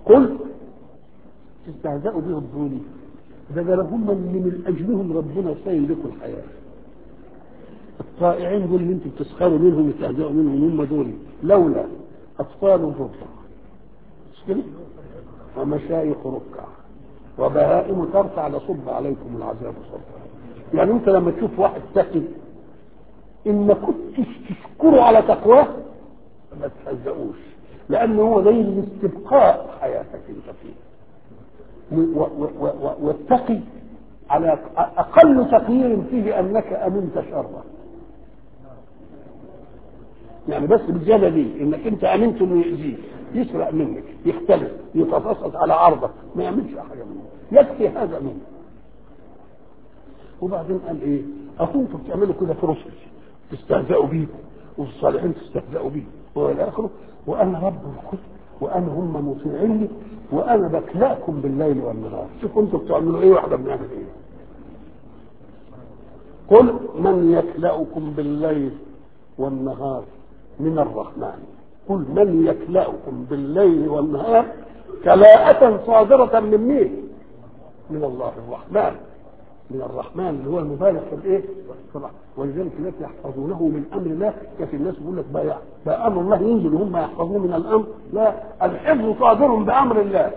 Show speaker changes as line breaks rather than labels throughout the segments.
قل تستهزئوا به الدولي ده ده هم اللي من اجلهم ربنا سايل لكم الحياه الطائعين دول اللي انتم بتسخروا منهم وتهزئوا منهم هم دول لولا اطفال رضع مش كده؟ ومشايخ ركع وبهائم ترفع لصب عليكم العذاب صبا يعني انت لما تشوف واحد تقي ان ما كنتش تشكره على تقواه ما تهزئوش لان هو زي الاستبقاء حياتك انت فيه و- و- و- والتقي على اقل تقدير فيه انك امنت شره يعني بس بالزياده دي انك انت امنت انه يأذيك يسرق منك يختلف يتفصص على عرضك ما يعملش حاجه منه يكفي هذا منه وبعدين قال ايه اكنتم بتعملوا كده في رسل تستهزئوا بيه وفي الصالحين تستهزئوا بيه والى اخره وانا رب الكل وانا هم مطيعيني وانا بكلاكم بالليل والنهار شوفوا انتم بتعملوا ايه واحنا بنعمل ايه قل من يكلأكم بالليل والنهار من الرحمن قل من يكلأكم بالليل والنهار كلاءة صادرة من مين؟ من الله الرحمن من الرحمن اللي هو المبالغ في الايه؟ في الرحمة. ولذلك الناس يحفظونه من امر الله كيف الناس يقول لك بقى, بقى امر الله ينزل وهم يحفظوه من الامر لا الحفظ صادر بامر الله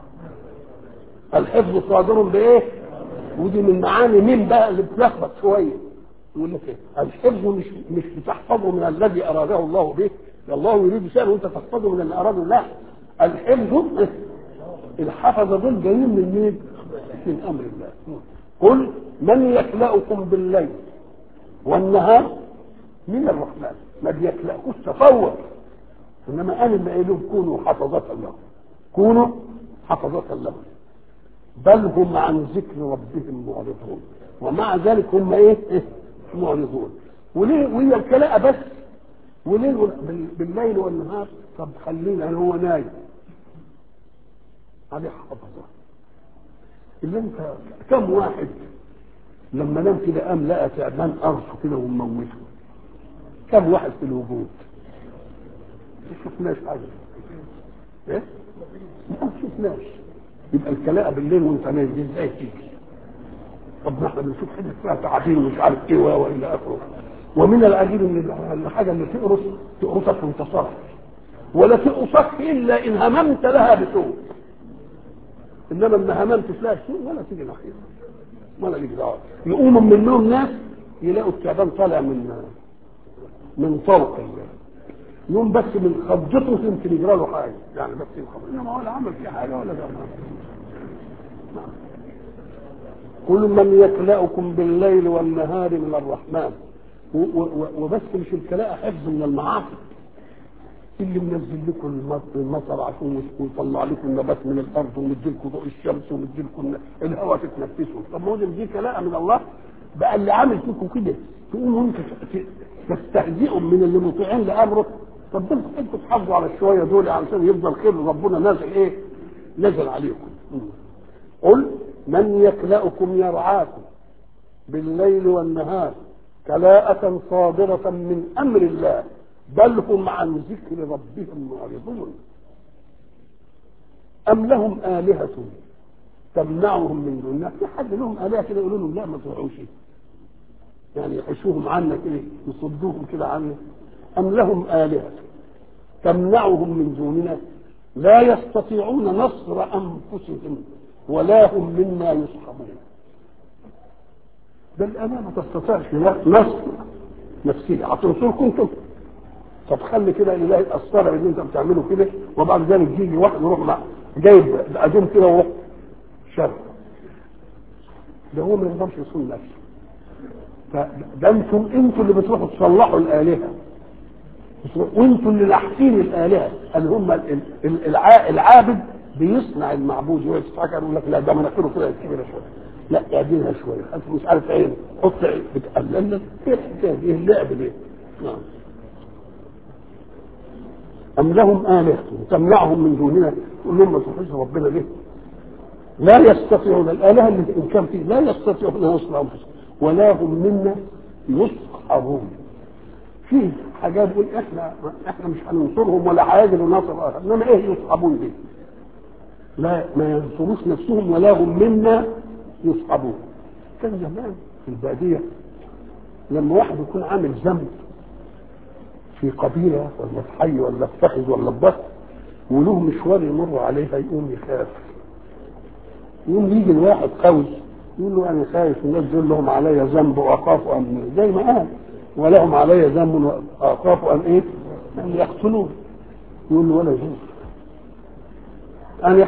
الحفظ صادر بايه؟ ودي من معاني مين بقى اللي بتلخبط شويه يقول لك ايه؟ الحفظ مش مش بتحفظه من الذي اراده الله به الله يريد شيئا وانت تحفظه من اللي اراده لا الحفظ الحفظ دول جايين من مين؟ من امر الله قل من يكلأكم بالليل والنهار من الرحمن ما بيكلأكوش تفوق انما انا اللي قايل لهم كونوا حفظة له كونوا حفظة له بل هم عن ذكر ربهم معرضون ومع ذلك هم ايه؟ إيه؟ معرضون وليه وهي الكلاء بس وليه بال- بالليل والنهار طب خلينا هو نايم عليه حفظه اللي انت كم واحد لما نام كده قام لقى تعبان قرصه كده وموته كم واحد في الوجود ما شفناش حاجه ايه ما شفناش يبقى الكلاء بالليل وانت نايم دي ازاي تيجي طب ما احنا بنشوف حاجه فيها تعابين ومش عارف ايه والى اخره ومن العجيب ان الحاجه اللي تقرص تقرصك وانت صاحي ولا تقرصك الا ان هممت لها بسوء انما ان هممت لها سوء ولا تيجي ناحيتها ولا ليك دعوه يقوموا من النوم ناس يلاقوا التعبان طالع من من فوق يوم بس من خضته يمكن يجرى له حاجه يعني بس يخبط انما ولا عمل فيه حاجه ولا ده نعم. كل من يكلأكم بالليل والنهار من الرحمن و- و- وبس مش الكلاء حفظ من المعاصي اللي منزل لكم المط- المطر عشان ويطلع لكم النبات من الارض ومدي لكم ضوء الشمس ومدي لكم الهواء تتنفسوا طب ما هو ده دي كلاء من الله بقى اللي عامل فيكم كده تقوموا انتوا ت- تستهزئوا من اللي مطيعين لامره طب ده انتوا انتوا تحافظوا على الشويه دول علشان يفضل خير ربنا نازل ايه؟ نزل عليكم قل من يكلأكم يرعاكم بالليل والنهار كلاءة صادرة من أمر الله بل هم عن ذكر ربهم معرضون أم لهم آلهة تمنعهم من دون الله في حد لهم آلهة كده يقولوا لهم لا ما تروحوش يعني يحشوهم عنا كده يصدوهم كده عنا أم لهم آلهة تمنعهم من دوننا لا يستطيعون نصر أنفسهم ولا هم منا يصحبون بل أنا ما تستطيعش نصر نفسية هتنصركم انتم طب خلي كده الاله يتاثر باللي انت بتعمله كده وبعد ذلك يجي واحد يروح مع جايب ادوم كده وروح شر ده هو ما يقدرش يصون نفسه فده انتم انتم اللي بتروحوا تصلحوا الالهه وانتم اللي لاحقين الالهه اللي هم ال- ال- الع- العابد بيصنع المعبود وهي تضحك يقول لك لا ده مناخيره كده كبيره شويه لا اعدلها شويه انت مش عارف عين حط عين بتقلل ايه الحكايه دي؟ ايه اللعب دي؟ نعم أم لهم آلهة تمنعهم من دوننا تقول لهم ما تروحوش ربنا ليه؟ لا يستطيعون الآلهة اللي إن كان فيه لا يستطيعون أن يصنعوا أنفسهم ولا هم منا يصحبون في حاجات بيقول احنا احنا مش هننصرهم ولا هيجروا نصر اخر انما ايه يصحبون دي؟ لا ما ينصروش نفسهم ولا هم منا يصحبون كان زمان في البادية لما واحد يكون عامل ذنب في قبيلة ولا في حي ولا في فخذ ولا في بطن وله مشوار يمر عليها يقوم يخاف يقوم يجي الواحد قوي يقول له انا خايف الناس دول لهم علي ذنب واخاف ان زي ما قال ولهم علي ذنب واخاف ان ايه؟ ان يقتلون يقول له ولا يجوز انا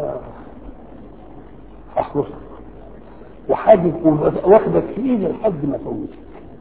هحرسك وحاجب واخدك في ايدي لحد ما فوتك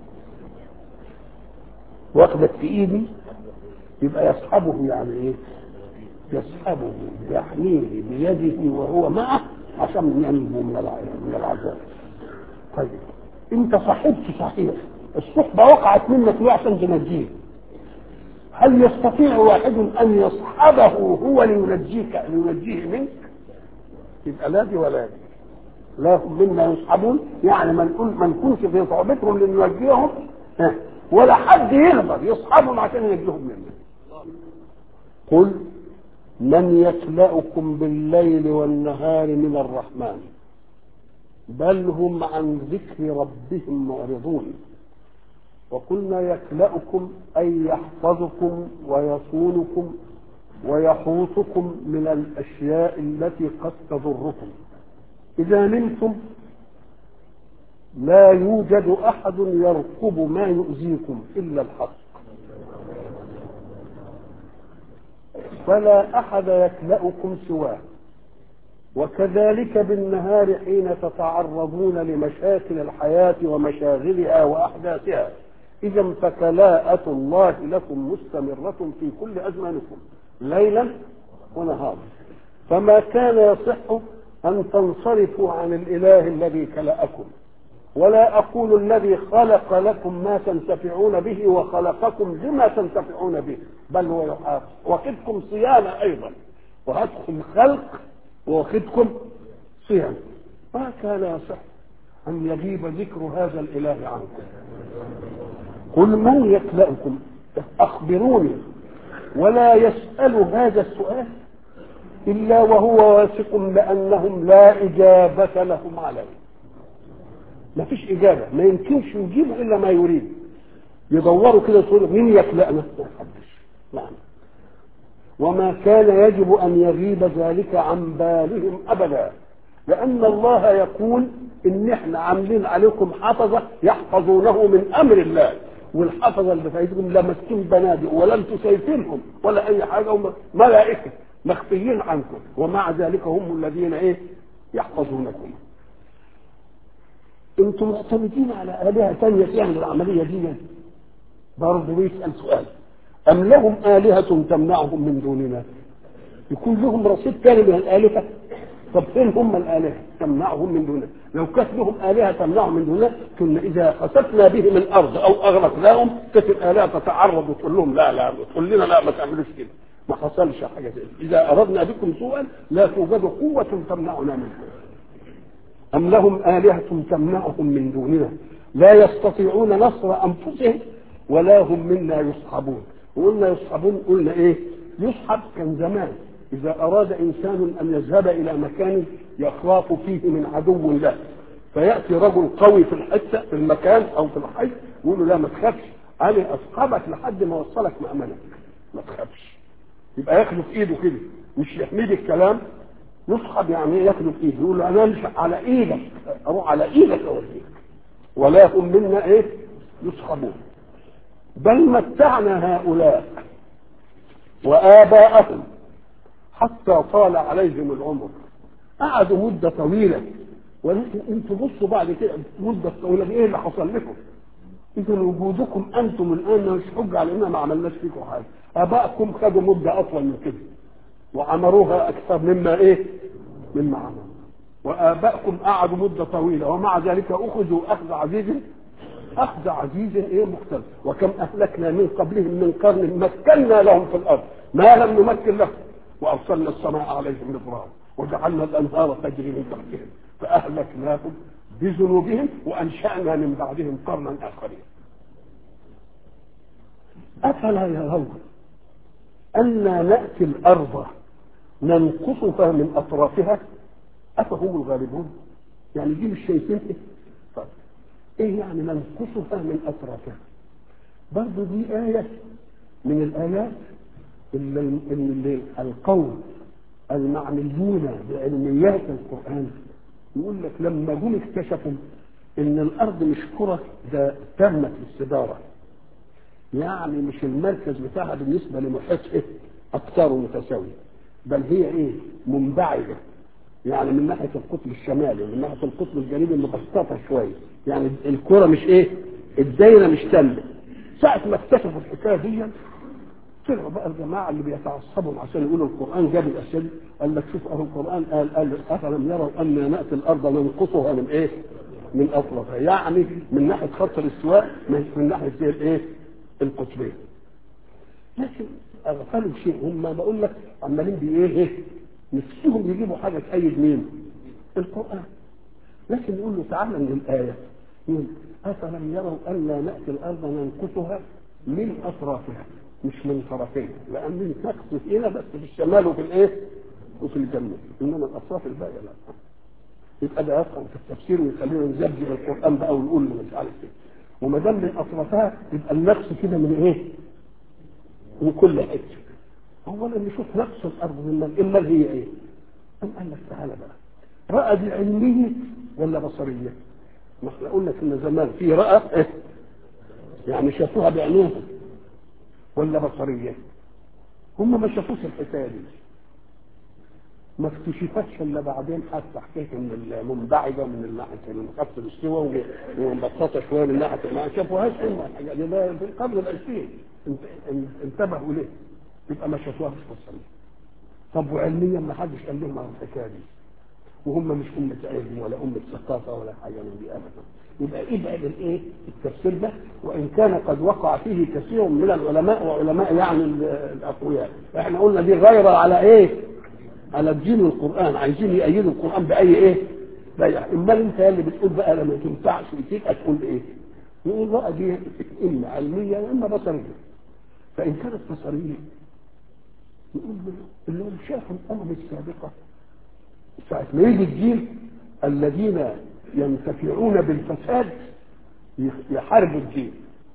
واخدك في ايدي يبقى يصحبه يعني ايه؟ يسحبه يحميه بيده وهو معه عشان ينجو من من العذاب. طيب انت صاحبت صحيح الصحبه وقعت منك ليه عشان تنجيه؟ هل يستطيع واحد ان يصحبه هو لينجيك لينجيه منك؟ يبقى لا دي ولا دي. لا هم منا يصحبون يعني ما نكون ما نكونش في صحبتهم لنوجههم ولا حد يقدر يصحبهم عشان ينجيهم منا. قل من يكلأكم بالليل والنهار من الرحمن بل هم عن ذكر ربهم معرضون وقلنا يكلأكم أي يحفظكم ويصونكم ويحوطكم من الأشياء التي قد تضركم إذا نمتم لا يوجد أحد يرقب ما يؤذيكم إلا الحق فلا أحد يكلأكم سواه وكذلك بالنهار حين تتعرضون لمشاكل الحياة ومشاغلها وأحداثها إذا فكلاءة الله لكم مستمرة في كل أزمانكم ليلا ونهارا فما كان يصح أن تنصرفوا عن الإله الذي كلأكم ولا أقول الذي خلق لكم ما تنتفعون به وخلقكم بما تنتفعون به بل هو يحافظ واخدكم صيانة أيضا وهدكم خلق واخدكم صيانة ما كان يصح أن يغيب ذكر هذا الإله عنكم قل من يكلأكم أخبروني ولا يسأل هذا السؤال إلا وهو واثق بأنهم لا إجابة لهم عليه ما فيش إجابة ما يمكنش يجيبوا إلا ما يريد يدوروا كده يقولوا مين يكلأنا ما حدش نعم وما كان يجب أن يغيب ذلك عن بالهم أبدا لأن الله يقول إن إحنا عاملين عليكم حفظة يحفظونه من أمر الله والحفظة اللي بتاعتكم لا ماسكين بنادق ولا انتم شايفينهم ولا أي حاجة هم ملائكة مخفيين عنكم ومع ذلك هم الذين إيه يحفظونكم انتم معتمدين على آلهة ثانية تعمل العملية دي برضه بيسأل سؤال أم لهم آلهة تمنعهم من دوننا يكون لهم رصيد ثاني من الآلهة طب فين هم الآلهة تمنعهم من دوننا لو كانت لهم آلهة تمنعهم من دوننا كنا إذا خسفنا بهم الأرض أو أغرقناهم كانت الآلهة تتعرض وتقول لهم لا لا تقول لنا لا ما تعملوش كده ما حصلش حاجة زي إذا أردنا بكم سوءا لا توجد قوة تمنعنا منكم أم لهم آلهة تمنعهم من دوننا لا يستطيعون نصر أنفسهم ولا هم منا يصحبون وقلنا يصحبون قلنا إيه يصحب كان زمان إذا أراد إنسان أن يذهب إلى مكان يخاف فيه من عدو له فيأتي رجل قوي في الحتة في المكان أو في الحي يقول له لا ما تخافش أنا أصحبك لحد ما أوصلك مأمنك ما تخافش يبقى ياخده في إيده كده مش يحميد الكلام يصحب يعني ايه ياخده في ايده يقول له انا امشي على ايدك اروح على ايدك اوديك ولا هم منا ايه يصحبون بل متعنا هؤلاء وآباءهم حتى طال عليهم العمر قعدوا مدة طويلة ولكن انتوا بصوا بعد كده مدة طويلة ايه اللي حصل لكم؟ إذا وجودكم أنتم الآن مش حجة على إننا ما عملناش فيكم حاجة آبائكم خدوا مدة أطول من كده وعمروها أكثر مما إيه؟ مما عملوا وآبائكم قعدوا مدة طويلة ومع ذلك أخذوا أخذ عزيز أخذ عزيز إيه مختلف وكم أهلكنا من قبلهم من قرن مكنا لهم في الأرض ما لم نمكن لهم وأرسلنا السماء عليهم مدرارا وجعلنا الأنهار تجري من تحتهم فأهلكناهم بذنوبهم وأنشأنا من بعدهم قرنا آخرين أفلا يرون أنا نأتي الأرض ننقصها من اطرافها افهم الغالبون يعني دي مش شايفين ايه طيب ايه يعني ننقصها من اطرافها برضه دي آية من الآيات اللي, اللي القوم المعنيون بعلميات القرآن يقول لك لما جم اكتشفوا ان الارض مش كرة ده تامة الاستدارة يعني مش المركز بتاعها بالنسبة لمحيطها اقطاره متساوية بل هي ايه منبعدة يعني من ناحية القطب الشمالي ومن ناحية القطب الجنوبي مبسطة شوية يعني الكرة مش ايه الدايرة مش تامة ساعة ما اكتشفوا الحكاية دي طلعوا بقى الجماعة اللي بيتعصبوا عشان يقولوا القرآن جاب الأشياء قال لك شوف أهو القرآن قال قال أفلم يروا أن نأتي الأرض ننقصها من إيه؟ من أطرافها يعني من ناحية خط الاستواء من ناحية زي الإيه؟ القطبين لكن أغفلوا شيء هم بقول لك عمالين بإيه إيه؟ نفسهم يجيبوا حاجة تأيد مين؟ القرآن لكن يقول له تعالى من الآية يقول أفلم يروا ألا نأتي الأرض ننقصها من أطرافها مش من طرفين لأن نقص هنا بس في الشمال وفي الإيه؟ وفي الجنة إنما الأطراف الباقية لا يبقى ده يفهم في التفسير ويخلينا نزبد القرآن بقى ونقول له مش عارف إيه وما دام من أطرافها يبقى النقص كده من إيه؟ من كل حتة أولا نشوف نقص الأرض من المال هي إيه؟ أم قال لك تعالى بقى رأى دي علمية ولا بصرية؟ ما احنا قلنا ان زمان في رأى إيه؟ يعني شافوها بعينيهم ولا بصرية هم ما شافوش الحكاية دي ما اكتشفتش الا بعدين حتى حكايه ان المنبعجه من ناحيه المخفض الاستوى ومبسطه شويه من ناحيه ما شافوهاش هم الحاجه دي ده في القرن العشرين انتبهوا ليه؟ يبقى ما شافوهاش بصرية طب وعلميا ما حدش قال لهم عن الحكايه دي وهم مش أمة علم ولا أمة ثقافة ولا حاجة من دي أبدا يبقى ابعد الايه التفسير ده وان كان قد وقع فيه كثير من العلماء وعلماء يعني الاقوياء احنا قلنا دي غير على ايه على الدين والقران عايزين يأيدوا القران باي ايه باي امال انت اللي بتقول بقى لما تنفعش وتبقى تقول ايه يقول بقى دي اما علميه واما بصريه فان كانت بصريه يقول اللي هم شافوا الامم السابقه ساعة ما يجي الجيل الذين ينتفعون بالفساد يحاربوا الدين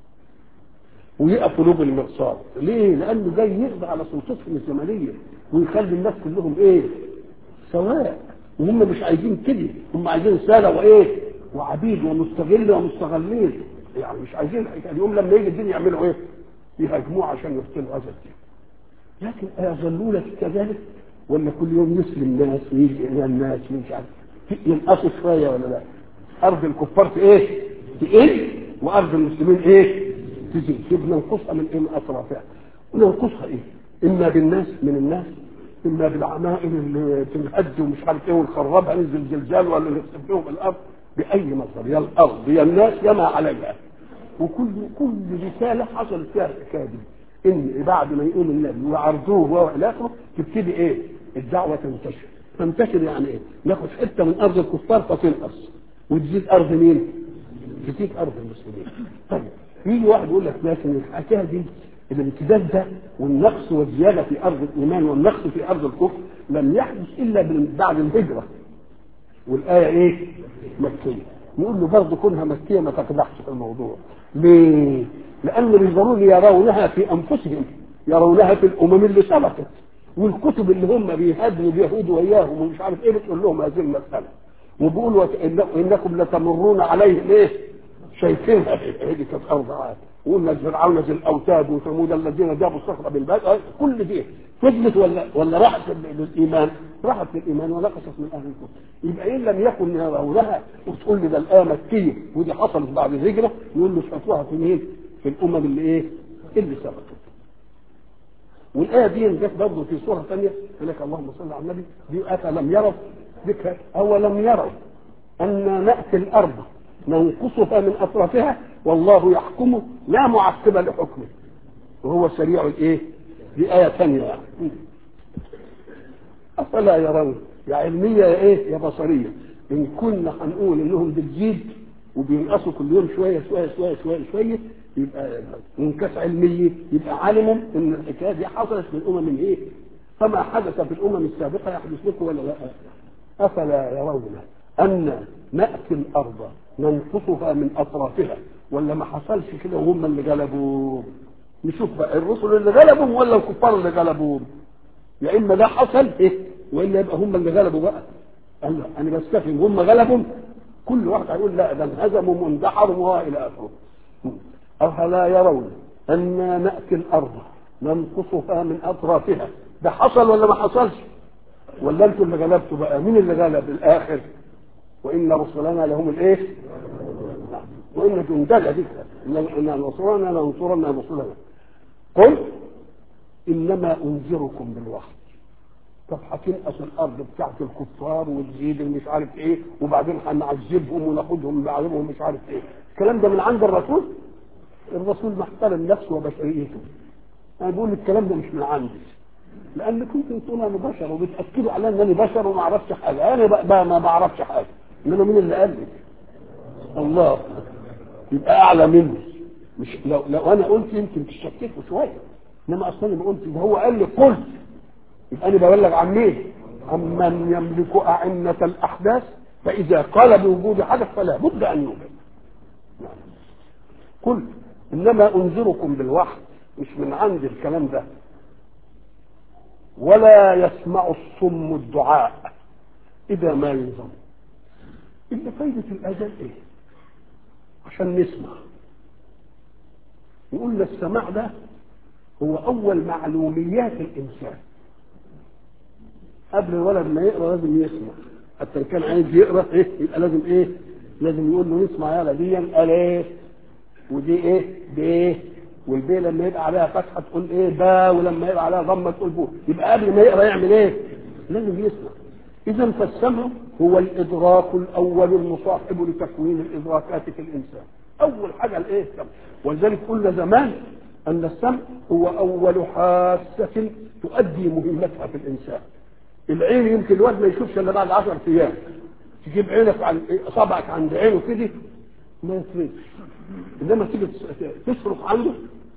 ويقفوا له بالمرصاد ليه؟ لأنه جاي يقضي على سلطتهم الزمنية ويخلي الناس كلهم إيه؟ سواء وهم مش عايزين كده هم عايزين سادة وإيه؟ وعبيد ومستغل ومستغلين يعني مش عايزين اليوم لما يجي الدين يعملوا إيه؟ يهاجموه عشان يقتلوا هذا الدين لكن أيظلون كذلك ولا كل يوم يسلم ناس ويجي الى الناس مش عارف ينقصوا شويه ولا لا ارض الكفار في ايه تقل وارض المسلمين ايه تزيد يبقى ننقصها من ايه من اطرافها وننقصها ايه اما بالناس من الناس اما بالعمائل اللي تنهد ومش عارف ايه ونخربها ننزل زلزال ولا نخسف بهم الارض باي مصدر يا الارض يا الناس يا ما عليها وكل كل رساله حصلت فيها الحكايه دي ان بعد ما يقوم النبي وعرضوه والى اخره تبتدي ايه؟ الدعوه تنتشر تنتشر يعني ايه؟ ناخد حته من ارض الكفار فتنقص وتزيد ارض مين؟ تزيد ارض المسلمين طيب يجي واحد يقول لك لكن الحكايه دي الامتداد ده والنقص والزياده في ارض الايمان والنقص في ارض الكفر لم يحدث الا بعد الهجره والايه ايه؟ مكيه نقول له برضه كونها مكيه ما تقدحش في الموضوع ليه؟ لأن مش ضروري يرونها في أنفسهم يرونها في الأمم اللي سبقت والكتب اللي هم بيهاجموا اليهود وإياهم ومش عارف إيه بتقول لهم هذه المسألة وبيقولوا إنكم لتمرون عليهم إيه شايفينها هذه كانت أرض عاد وقلنا فرعون ذي الأوتاد وثمود الذين جابوا الصخرة بالباب كل دي فضلت ولا ولا راحت للإيمان راحت للإيمان ونقصت من أهل الكفر يبقى إن لم يكن يرونها وتقول لي ده الآية مكية ودي حصلت بعد الهجرة يقول له شافوها في مين؟ في الامم اللي ايه اللي سبقت والايه دي جت برضه في سوره ثانيه يقول لك اللهم صل على النبي دي افلم يروا ذكر اولم يروا ان ناتي الارض ننقصها من اطرافها والله يحكم لا معقب لحكمه وهو سريع الايه دي ايه ثانيه يعني افلا يرون يا علميه يا ايه يا بصريه ان كنا هنقول انهم بتزيد وبينقصوا كل يوم شويه شويه شويه شويه شويه يبقى منكس علمي يبقى عالم ان الحكايه دي حصلت في الامم الايه؟ فما حدث في الامم السابقه يحدث لكم ولا لا افلا يرون ان ناتي الارض ننقصها من اطرافها ولا ما حصلش كده وهم اللي غلبوا نشوف بقى الرسل اللي غلبهم ولا الكفار اللي غلبوهم يا اما ده حصل ايه والا يبقى هم اللي غلبوا بقى قال له انا بستفهم هم غلبهم كل واحد هيقول لا ده انهزموا واندحروا والى اخره افلا يرون أن نأتي الأرض ننقصها من أطرافها ده حصل ولا ما حصلش ولا أنتم اللي غلبتوا بقى مين اللي غلب الآخر وإن رسلنا لهم الإيه وإن جندنا دي إن رسلنا لننصرن رسلنا قل إنما أنذركم بالوحي طب هتنقص الارض بتاعت الكفار وتزيد مش عارف ايه وبعدين هنعذبهم وناخدهم نعذبهم مش عارف ايه الكلام ده من عند الرسول الرسول محترم نفسه وبشريته انا بقول الكلام ده مش من عندي لان كنت تقول انا بشر وبتاكدوا على ان انا بشر وما اعرفش حاجه انا بقى, بقى ما بعرفش حاجه انما مين اللي قال لي الله يبقى اعلى مني مش لو لو انا قلت يمكن تشككوا شويه انما اصلا ما قلت ده هو قال لي قلت يبقى انا ببلغ عن مين؟ عمن يملك أعنة الأحداث فإذا قال بوجود حدث فلا بد أن يوجد. قل إنما أنذركم بالوحي مش من عندي الكلام ده. ولا يسمع الصم الدعاء إذا ما ينظم. إلا فايدة الأذان إيه؟ عشان نسمع. يقول السماع ده هو أول معلوميات الإنسان. قبل الولد ما يقرا لازم يسمع حتى ان كان عايز يقرا ايه يبقى لازم ايه لازم يقول له اسمع يا دي الف ودي ايه ب والبي لما يبقى عليها فتحه تقول ايه با ولما يبقى عليها ضمه تقول بو يبقى قبل ما يقرا يعمل ايه لازم يسمع اذا فالسمع هو الادراك الاول المصاحب لتكوين الادراكات في الانسان اول حاجه الايه السمع ولذلك قلنا زمان ان السمع هو اول حاسه تؤدي مهمتها في الانسان العين يمكن الواد ما يشوفش الا بعد 10 ايام تجيب عينك عن صبعك عند عينه كده ما يفرقش انما تيجي تصرخ عنده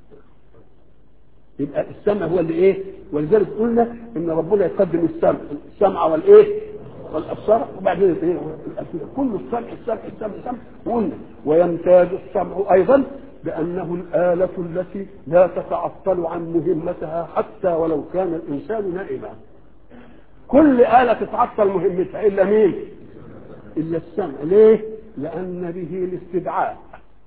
يبقى السمع هو اللي ايه ولذلك قلنا ان ربنا يقدم السمع السمع والايه والابصار وبعدين الايه والافئده كل السمع السمع السمع السمع وقلنا ويمتاز السمع ايضا بانه الاله التي لا تتعطل عن مهمتها حتى ولو كان الانسان نائما كل آلة تتعطل مهمتها إلا مين؟ إلا السمع، ليه؟ لأن به الاستدعاء.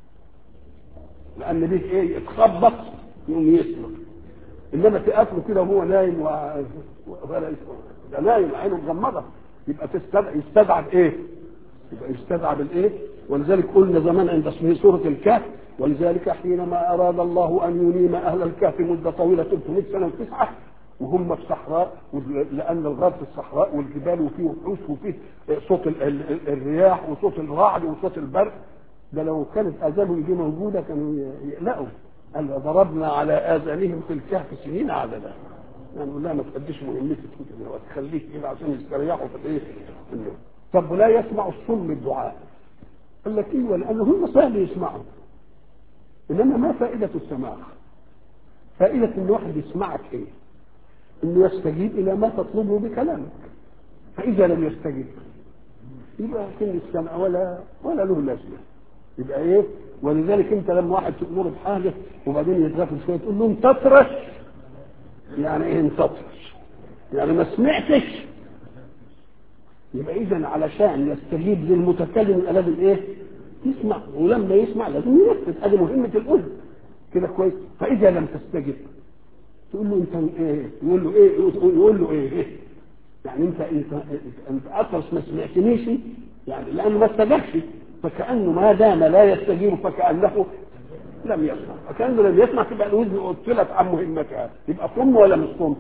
لأن به إيه؟ يتخبط يقوم يسمع. إنما تقابله كده وهو نايم و... ولا يسمع. ده نايم عينه مغمضة يبقى تستدعى يستدعى بإيه؟ يبقى يستدعى بالإيه؟ ولذلك قلنا زمان عند اسمه سورة الكهف ولذلك حينما أراد الله أن ينيم أهل الكهف مدة طويلة 300 سنة وتسعة وهم في صحراء لان الغار في الصحراء والجبال وفيه وحوش وفيه صوت ال ال الرياح وصوت الرعد وصوت البرق ده لو كانت اذانهم دي موجوده كانوا يقلقوا قال ضربنا على اذانهم في الكهف سنين عددا يعني لا ما تقديش مهمتك كده تخليك كده عشان يستريحوا في الايه طب لا يسمع الصم الدعاء قال لك ايوه لان هم سهل يسمعوا انما ما فائده السماع فائده ان واحد يسمعك ايه انه يستجيب الى ما تطلبه بكلامك فاذا لم يستجب يبقى كل السمع ولا ولا له لازمه يبقى ايه ولذلك انت لما واحد تامره بحاجه وبعدين يتغفل شويه تقول له انتطرش يعني ايه انتطرش يعني ما سمعتش يبقى اذا علشان يستجيب للمتكلم يبقى لازم ايه يسمع ولما يسمع لازم ينفذ هذه مهمه الاذن كده كويس فاذا لم تستجب تقول له انت ايه يقول له ايه يقول له ايه, إيه؟ يعني انت انت انت اطرس ما سمعتنيش يعني لانه ما استجابش فكانه ما دام لا يستجيب فكانه لم يسمع فكانه لم يسمع تبقى الاذن قتلت عن مهمتها يبقى صم ولا مش صم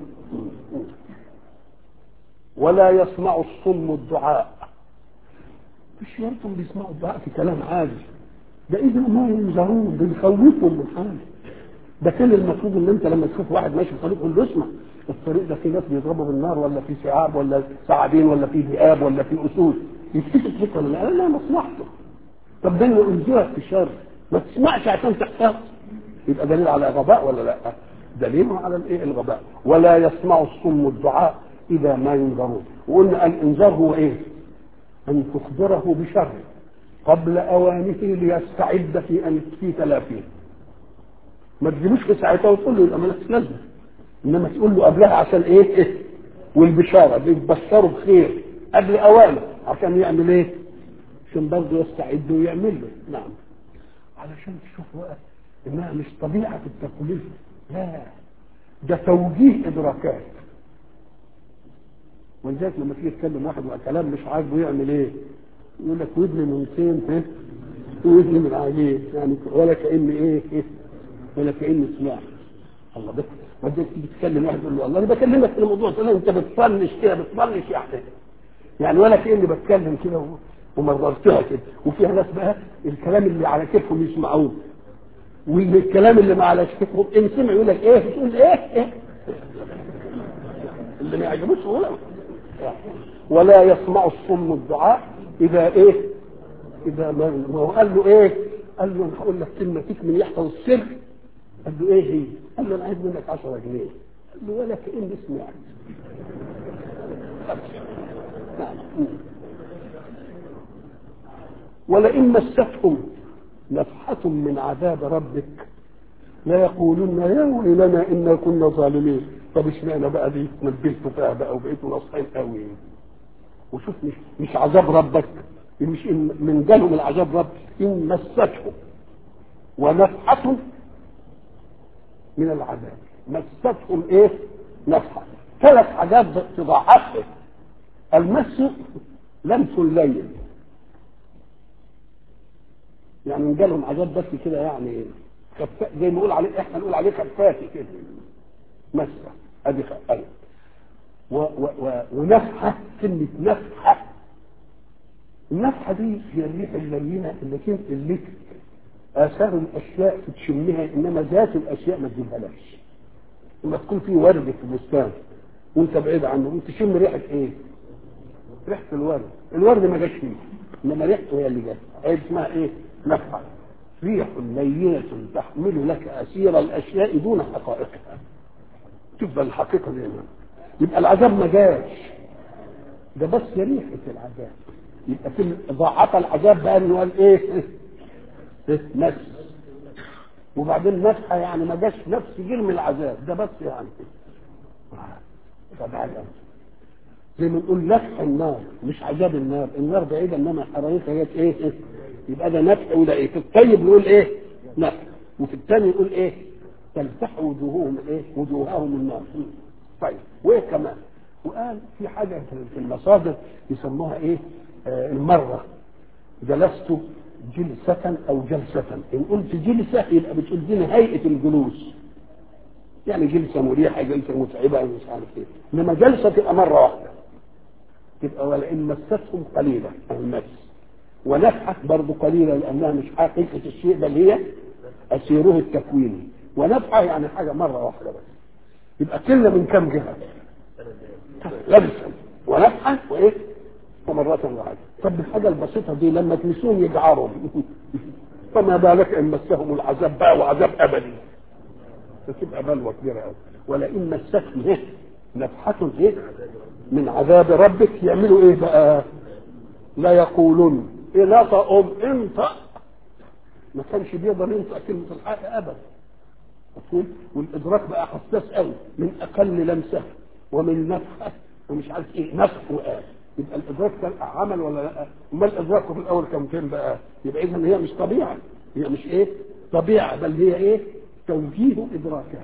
ولا يسمع الصم الدعاء مش يمكن بيسمعوا الدعاء في كلام عادي ده اذا ما ينذرون بيخوفهم من حاجه ده كان المفروض ان انت لما تشوف واحد ماشي في طريق تقول له اسمع الطريق ده في ناس بيضربوا بالنار ولا في شعاب ولا ثعابين ولا في ذئاب ولا في اسود يفتكر فيك ولا لا لا مصلحته طب ده انذرك في الشر ما تسمعش عشان تحتاط يبقى دليل على غباء ولا لا دليل على الايه الغباء ولا يسمع الصم الدعاء اذا ما ينذرون وقلنا الانذار هو ايه ان تخبره بشر قبل اوانه ليستعد في ان في تلافيه ما تجيبوش في ساعتها وتقول له يبقى مالكش لازمه انما تقول له قبلها عشان ايه, إيه؟ والبشاره بيبشره بخير قبل اوانه عشان يعمل ايه؟ عشان برضه يستعد ويعمل له نعم علشان تشوف بقى انها مش طبيعه التكليف لا ده توجيه ادراكات ولذلك لما تيجي تكلم واحد وكلام مش عاجبه يعمل ايه؟ يقول لك ودني من فين ها؟ ودني من عجيب يعني ولا كأن ايه, إيه؟ ولا كأني سمعت الله بس ولذلك تيجي تكلم واحد يقول له الله انا بكلمك في الموضوع تقول له انت بتطنش كده بتطنش يعني يعني ولا كأني بتكلم كده ومررتها كده وفيها ناس بقى الكلام اللي على كيفهم يسمعوه والكلام اللي ما على كيفهم ان سمع يقول لك ايه تقول ايه ايه اللي ما يعجبوش هو ولا يسمع الصم الدعاء اذا ايه اذا ما هو قال له ايه قال له انا هقول لك كلمه فيك من يحفظ السر قال له ايه هي قال له انا عايز منك 10 جنيه قال له ولا كاني سمعت ولئن مستهم نفحة من عذاب ربك لا يقولون يا ويلنا انا كنا ظالمين طب اشمعنى بقى دي نبهتوا فيها بقى وبقيتوا ناصحين قوي وشوف مش مش عذاب ربك مش إن من جالهم العذاب رب ان مستهم ونفحة من العذاب مستهم ايه نفحة ثلاث حاجات تضاعفهم المس لمس الليل يعني ان جالهم عذاب بس كده يعني خفاء زي ما نقول عليه احنا نقول عليه خفافي كده مسه ادي خفاف و و و ونفحه كلمه نفحه النفحه دي هي الريح اللينه اللي كنت اللي اثار الاشياء تشمها انما ذات الاشياء ما تجيبهاش لما تكون في ورد في البستان وانت بعيد عنه وانت تشم ريحه ايه؟ ريحه الورد الورد ما جاش فيه انما ريحته هي اللي جت هي اسمها ايه؟ نفحه ريح لينة تحمل لك أسير الأشياء دون حقائقها تبقى الحقيقة دي يبقى العذاب ما جاش ده بس ريحة العذاب يبقى في ضاعف العذاب بقى انه قال ايه؟ نفس وبعدين نفحة يعني ما جاش نفس جرم العذاب ده بس يعني طبعا زي ما نقول نفح النار مش عذاب النار النار بعيدة انما حرارتها جت ايه؟ يبقى ده نفع وده ايه في الطيب نقول ايه نفع وفي الثاني يقول ايه تلتح وجوههم ايه وجوههم النار طيب وايه كمان وقال في حاجه في المصادر يسموها ايه آه المره جلست جلسة أو جلسة إن قلت جلسة يبقى بتديني هيئة الجلوس يعني جلسة مريحة جلسة متعبة مش عارف إيه إنما جلسة تبقى مرة واحدة تبقى ولئن مستهم قليلة المس ونفحة برضه قليلة لأنها مش حقيقة الشيء بل هي أسيره التكويني ونفحة يعني حاجة مرة واحدة بس يبقى كلنا من كم جهة لبسا ونفحة وإيه ومرة واحدة طب الحاجة البسيطة دي لما تمسون يجعرهم فما بالك إن مسهم العذاب بقى وعذاب أبدي فتبقى بلوى كبيرة أوي ولئن مستهم إيه نفحة إيه من عذاب ربك يعملوا إيه بقى لا يقولون إيه لا تقوم انطق ما كانش بيقدر ينطق كلمة الحق أبدا والإدراك بقى حساس قوي من أقل لمسة ومن نفخة ومش عارف إيه نفخ وقال يبقى الإدراك كان عمل ولا لا؟ أمال الإدراك في الأول كان فين بقى؟ يبقى إذا هي مش طبيعة هي مش إيه؟ طبيعة بل هي إيه؟ توجيه إدراكات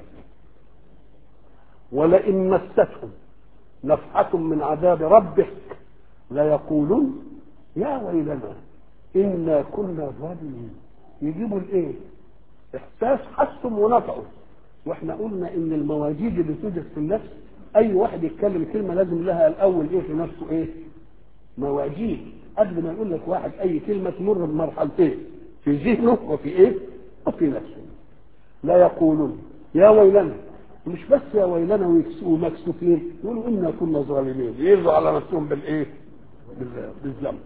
ولئن مستهم نفحة من عذاب ربك ليقولون يا ويلنا إنا كنا ظالمين يجيبوا الإيه؟ إحساس حسهم ونفعوا وإحنا قلنا إن المواجيد اللي توجد في النفس أي واحد يتكلم كلمة لازم لها الأول إيه في نفسه إيه؟ مواجيد قبل ما يقول لك واحد أي كلمة تمر بمرحلتين في ذهنه وفي إيه؟ وفي نفسه لا يقولون يا ويلنا مش بس يا ويلنا ومكسوفين يقولوا إنا كنا ظالمين يرضوا على نفسهم بالإيه؟ بالذنب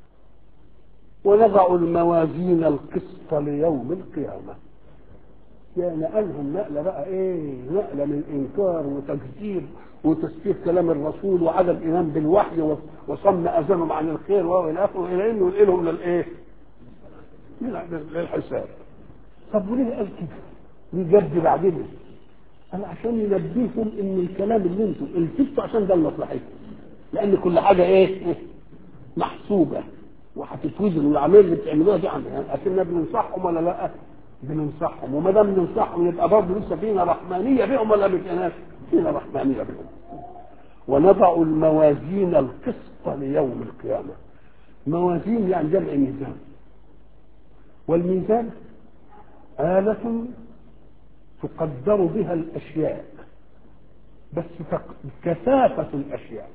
ونضع الموازين القسط ليوم القيامة يا نقلهم نقله بقى ايه نقله من انكار وتكذيب وتسفيه كلام الرسول وعدم ايمان بالوحي وصم اذانهم عن الخير والى اخره الى انه ينقلهم للايه؟ للحساب طب وليه قال كده؟ ليه جد بعدين؟ قال عشان ينبهكم ان الكلام اللي انتم التفتوا عشان ده لمصلحتكم لان كل حاجه ايه؟ محسوبه وهتتوزن والعمليه اللي بتعملوها دي عم يعني اكننا بننصحهم ولا لا؟ بننصحهم وما دام بننصحهم يبقى برضه لسه فينا رحمانيه بهم ولا ما فيناش؟ فينا رحمانيه بهم. ونضع الموازين القسط ليوم القيامه. موازين يعني جمع ميزان. والميزان آلة تقدر بها الأشياء بس كثافة الأشياء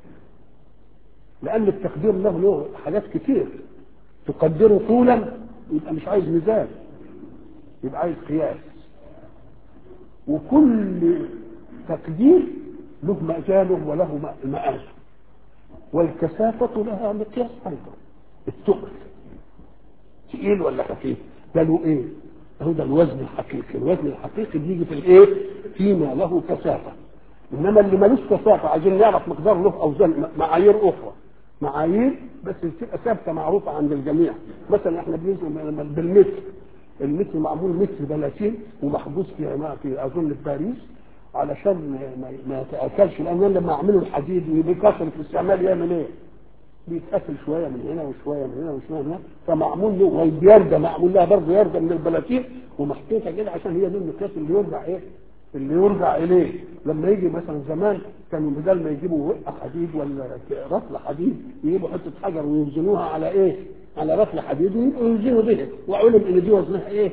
لأن التقدير له له حاجات كتير تقدره طولا يبقى مش عايز ميزان يبقى عايز قياس وكل تقدير له مجاله وله مآله والكثافة لها مقياس أيضا الثقل تقيل ولا خفيف ده له ايه هو ده الوزن الحقيقي الوزن الحقيقي بيجي في الايه فيما له كثافه انما اللي ملوش كثافه عايزين نعرف مقدار له اوزان معايير اخرى معايير بس بتبقى ثابته معروفه عند الجميع مثلا احنا بننزل بالمتر المتر معمول متر بلاتين ومحبوس في في اظن في باريس علشان ما يتاكلش لان لما اعمله الحديد وبكثره الاستعمال يعمل ايه؟ بيتقفل شويه من هنا وشويه من هنا وشويه من هنا فمعمول له واليرده معمول لها برضه يرده من البلاتين ومحطوطه كده عشان هي دي المقياس اللي يرجع ايه؟ اللي يرجع اليه لما يجي مثلا زمان كانوا بدل ما يجيبوا وقه حديد ولا رطل حديد يجيبوا حته حجر ويوزنوها على ايه؟ على رطل حديد ويوزنوا بها وعلم ان دي وزنها ايه؟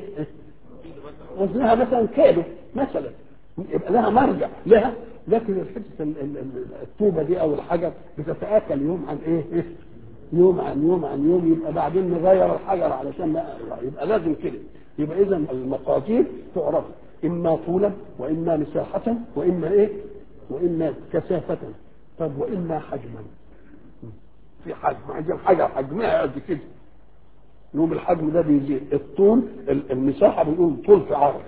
وزنها مثلا كيلو مثلا يبقى لها مرجع لها لكن حته الطوبه دي او الحجر بتتاكل يوم عن ايه؟ يوم عن يوم عن يوم يبقى بعدين نغير الحجر علشان ما يبقى لازم كده يبقى اذا المقادير تعرف اما طولا واما مساحه واما ايه؟ واما كثافه طب واما حجما في حجم عايزين حاجه حجمها قد كده يوم الحجم ده بيزيد الطول المساحه بنقول طول في عرض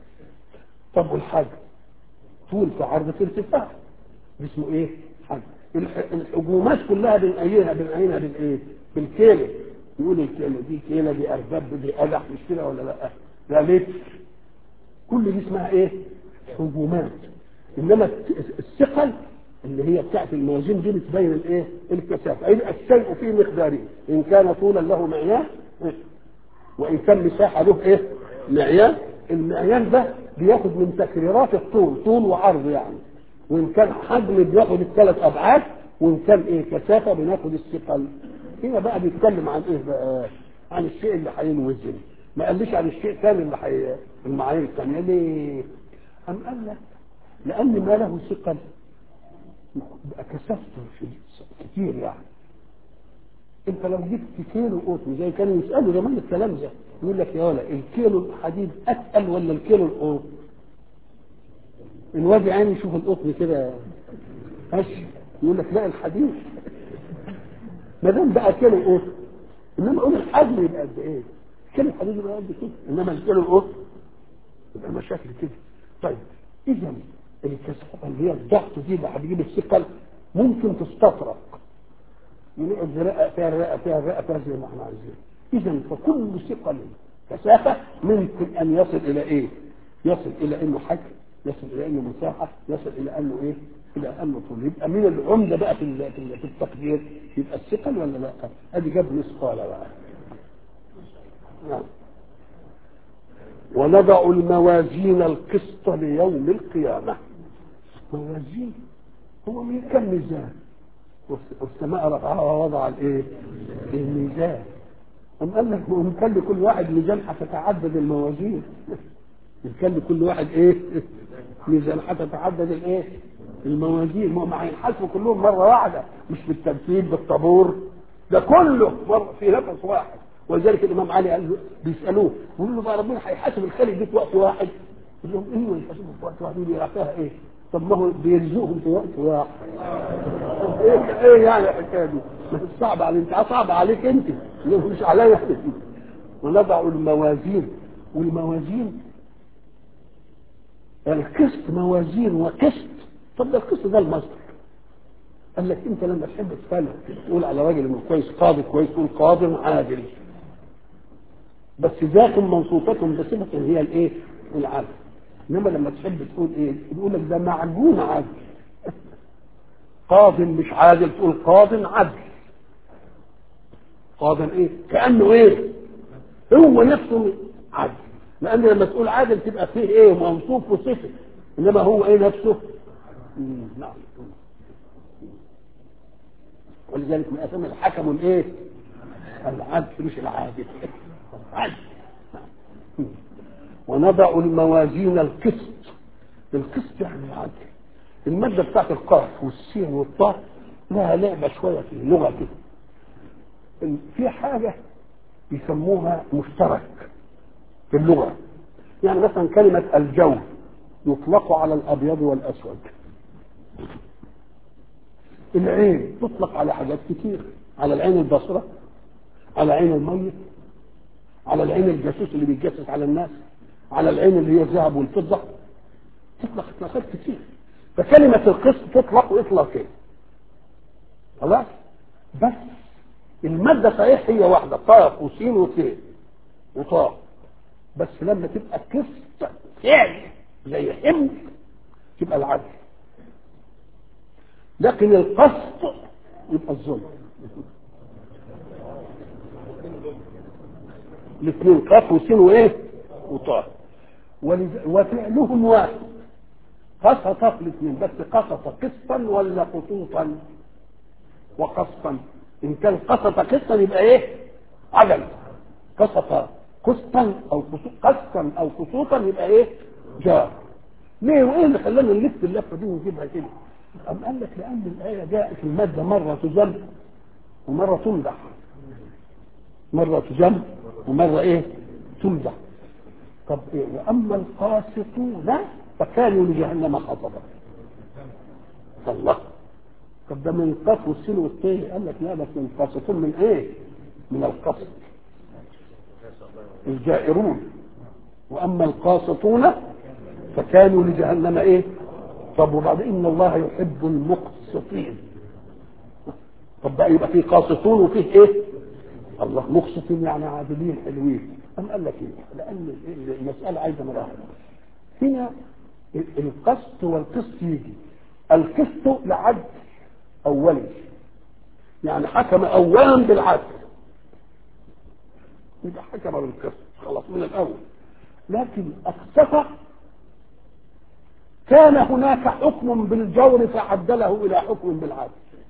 طب والحجم طول في عرض في ارتفاع اسمه ايه؟ حجم الحجومات كلها بنقيها بنقيها بالايه؟ بالكيلو يقول الكيلو دي كيلو دي ارباب دي قدح مش كده ولا لا؟ ده لتر كل دي اسمها ايه؟ حجومات انما الثقل اللي هي بتاعت الموازين دي بتبين الايه؟ الكثافه يبقى الشيء فيه مقدارين ان كان طولا له معيار وان كان مساحه له ايه؟ معيار المعيان ده بياخد من تكريرات الطول طول وعرض يعني وان كان حجم بياخد الثلاث ابعاد وان كان ايه كثافه بناخد الثقل هنا بقى بيتكلم عن ايه بقى عن الشيء اللي هينوزن ما قاليش عن الشيء الثاني اللي حي... المعايير الثانيه ليه؟ أم قال لك لأن ما له ثقل بقى كثافته كتير يعني انت لو جبت كيلو قطن زي كانوا يسالوا زمان الكلام ده يقول لك يا ولا الكيلو الحديد اتقل ولا الكيلو القطن؟ الواد عيني يشوف القطن كده هش يقول لك لا الحديد ما دام بقى كيلو قطن انما قول الحجم يبقى قد ايه؟ كيلو الحديد يبقى قد كده انما الكيلو القطن يبقى مشاكل كده طيب اذا الكثافه اللي هي الضغط دي اللي هتجيب الثقل ممكن تستطرق ينقعد رئه فيها الرئه فيها الرئه فيها زي ما احنا عايزين اذا فكل ثقل كثافه ممكن ان يصل الى ايه؟ يصل الى انه حجم يصل الى انه مساحه يصل الى انه ايه؟ الى انه طول يبقى من العمده بقى في في التقدير يبقى الثقل ولا لا؟ ادي جاب مثقال بقى نعم ونضع الموازين القسط ليوم القيامة موازين هو من كم ميزان والسماء رفعها ووضع الايه الميزان أم قال لك هم كان لكل واحد ميزان هتتعدد الموازين كان لكل واحد ايه ميزان هتتعدد الايه الموازين ما هينحاسبوا كلهم مرة واحدة مش بالترتيب بالطابور ده كله مرة في نفس واحد ولذلك الامام علي قال له بيسالوه بيقولوا له بقى ربنا هيحاسب الخلق دي في وقت واحد يقول لهم ايوه يحاسبوا في وقت واحد يقول لي فيها ايه؟ طب ما هو بيرزقهم في وقت واحد ايه ايه يعني الحكايه دي؟ ما هي صعب عليك انت صعب عليك انت مش عليا ونضع الموازين والموازين القسط موازين وقسط طب ده القسط ده المصدر قال لك انت لما تحب تفلح تقول على راجل انه كويس قاضي كويس تقول قاض عادل بس ذات منصوصة بصفة هي الايه؟ العدل انما لما تحب تقول ايه؟ يقول لك ده معجون عدل قاض مش عادل تقول قاض عدل قاض ايه؟ كأنه ايه؟ هو نفسه عدل لأن لما تقول عادل تبقى فيه ايه؟ موصوف وصفة انما هو ايه نفسه؟ مم، نعم ولذلك من اسامي الحكم الايه؟ العدل مش العادل عدل ونضع الموازين القسط القسط يعني العدل المادة بتاعت القاف والسين والطاء لها لعبة شوية في اللغة كده في حاجة يسموها مشترك في اللغة يعني مثلا كلمة الجو يطلق على الأبيض والأسود العين تطلق على حاجات كتير على العين البصرة على عين الميت على العين الجاسوس اللي بيتجسس على الناس على العين اللي هي الذهب والفضة تطلق اطلاقات كتير فكلمة القسط تطلق اطلاقين خلاص بس المادة صحيح هي واحدة قاف وسين وسين وطاء بس لما تبقى قسط فعل زي حمل تبقى العدل لكن القسط يبقى الظلم الاثنين قاف وسين وايه وطاء ولذ- وفعلهم واحد قسط في الاثنين بس قسط قسطا ولا قسوطا وقسطا ان كان قسط قسطا يبقى ايه عدل قسط قسطا او قسو- قسطا او قسوطا يبقى ايه جار ليه وايه اللي خلانا نلف اللفه دي ونجيبها كده أم قال لك لأن الآية جاءت المادة مرة تذم ومرة تمدح مرة تذم ومرة إيه تمدح طب إيه وأما القاسطون فكانوا لجهنم حطبا الله طب ده من القاف والسين والتاء قال لك لا بس من القاسطون من إيه من القسط الجائرون وأما القاسطون فكانوا لجهنم إيه طب وبعد ان الله يحب المقسطين طب بقى يبقى فيه قاسطون وفيه ايه الله مقسطين يعني عادلين حلوين أم قال لك ايه لان المساله عايزه مراحل هنا القسط والقسط يجي القسط لعدل اولي يعني حكم اولا بالعدل يبقى حكم بالقسط خلاص من الاول لكن اقسط كان هناك حكم بالجور فعدله الى حكم بالعدل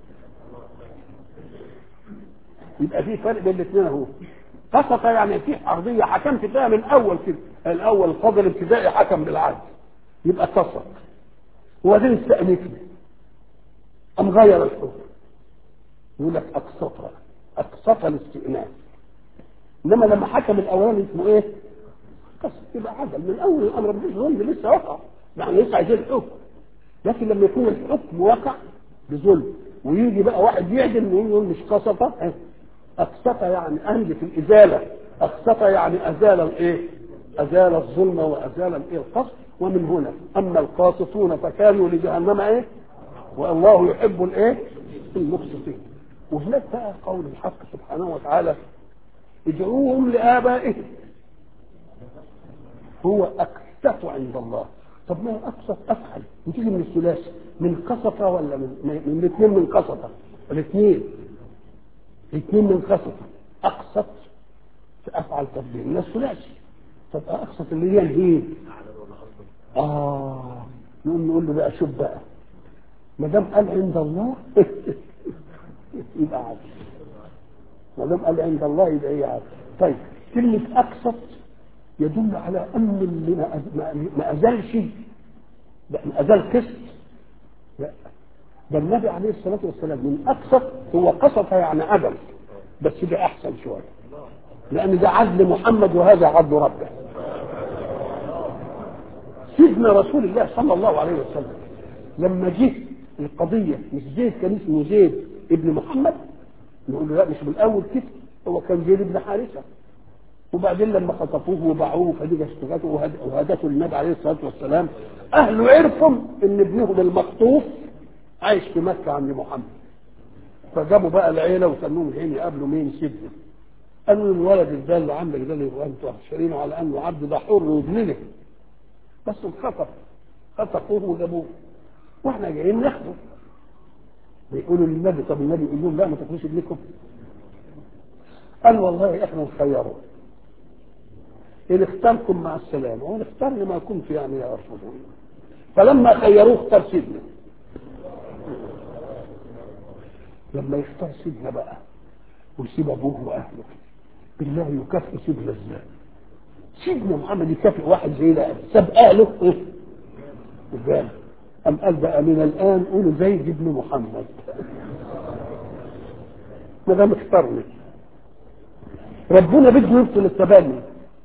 يبقى في فرق بين الاثنين اهو قسط يعني في ارضيه حكمت فيها من اول كده الاول القاضي الابتدائي حكم بالعدل يبقى قسط وبعدين استأنفني قام غير الحكم يقول لك اقسط اقسط الاستئناف انما لما حكم الاولاني اسمه ايه؟ قسط يبقى عدل من اول الامر مفيش ظلم لسه وقع يعني لسه عايزين الحكم لكن لما يكون الحكم وقع بظلم ويجي بقى واحد يعدل ويقول مش قسطة أقسط يعني أنجز الإزالة أقسط يعني أزال الإيه؟ أزال الظلم وأزال الإيه القسط ومن هنا أما القاسطون فكانوا لجهنم إيه؟ والله يحب الإيه؟ المقسطين وهناك بقى قول الحق سبحانه وتعالى ادعوهم لآبائهم هو أقسط عند الله طب ما هو اقسط افعل وتيجي من الثلاثي من قسطة ولا من من الاثنين من قسطة الاثنين الاثنين من قسطة اقسط افعل تفضيل من الثلاثي طب اقسط اللي هي الهين اه نقوم نقول له بقى شوف بقى ما دام قال عند الله يبقى عدل ما دام قال عند الله يبقى ايه عدل طيب كلمة اقسط يدل على ان اللي ما أز- ما ازالش ما ازال قسط لا ده النبي عليه الصلاه والسلام من اقسط هو قسط يعني عدل بس ده احسن شويه لان ده عدل محمد وهذا عدل ربه سيدنا رسول الله صلى الله عليه وسلم لما جه القضيه مش زيد كان اسمه زيد ابن محمد نقول له لا مش من الاول كده هو كان زيد ابن حارثه وبعدين لما خطفوه وباعوه خديجه اشتغلته وهد- وهدته للنبي عليه الصلاه والسلام اهله عرفوا ان ابنهم المخطوف عايش في مكه عند محمد فجابوا بقى العيله وسموهم الحين يقابلوا مين سيدنا قالوا الولد ده اللي عندك ده اللي هو انتوا شارينه على انه عبد ده حر وابننا بس انخطف خطفوه وجابوه واحنا جايين ناخده بيقولوا للنبي طب النبي يقول لهم لا ما تاكلوش ابنكم قال والله احنا نخيره ان اختاركم مع السلامه وان اختارني ما كنت يعني يرفضون فلما خيروه اختار سيدنا لما يختار سيدنا بقى ويسيب ابوه واهله بالله يكافئ سيدنا ازاي سيدنا محمد يكافئ واحد زي ده ساب اهله ايه ازاي أم قال بقى من الآن قولوا زيد بن محمد ما دام اختارني ربنا بده يبطل التبني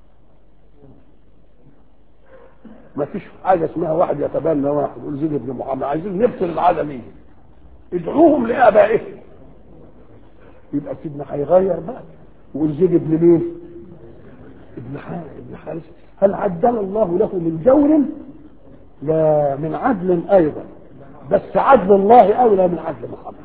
ما فيش حاجة اسمها واحد يتبنى واحد يقول زيد بن محمد عايزين نبطل العالمين ادعوهم لآبائهم يبقى سيدنا هيغير بقى ويقول زيد بن مين؟ ابن حارث ابن حارث هل عدل الله له من جور؟ لا من عدل ايضا بس عدل الله اولى من عدل محمد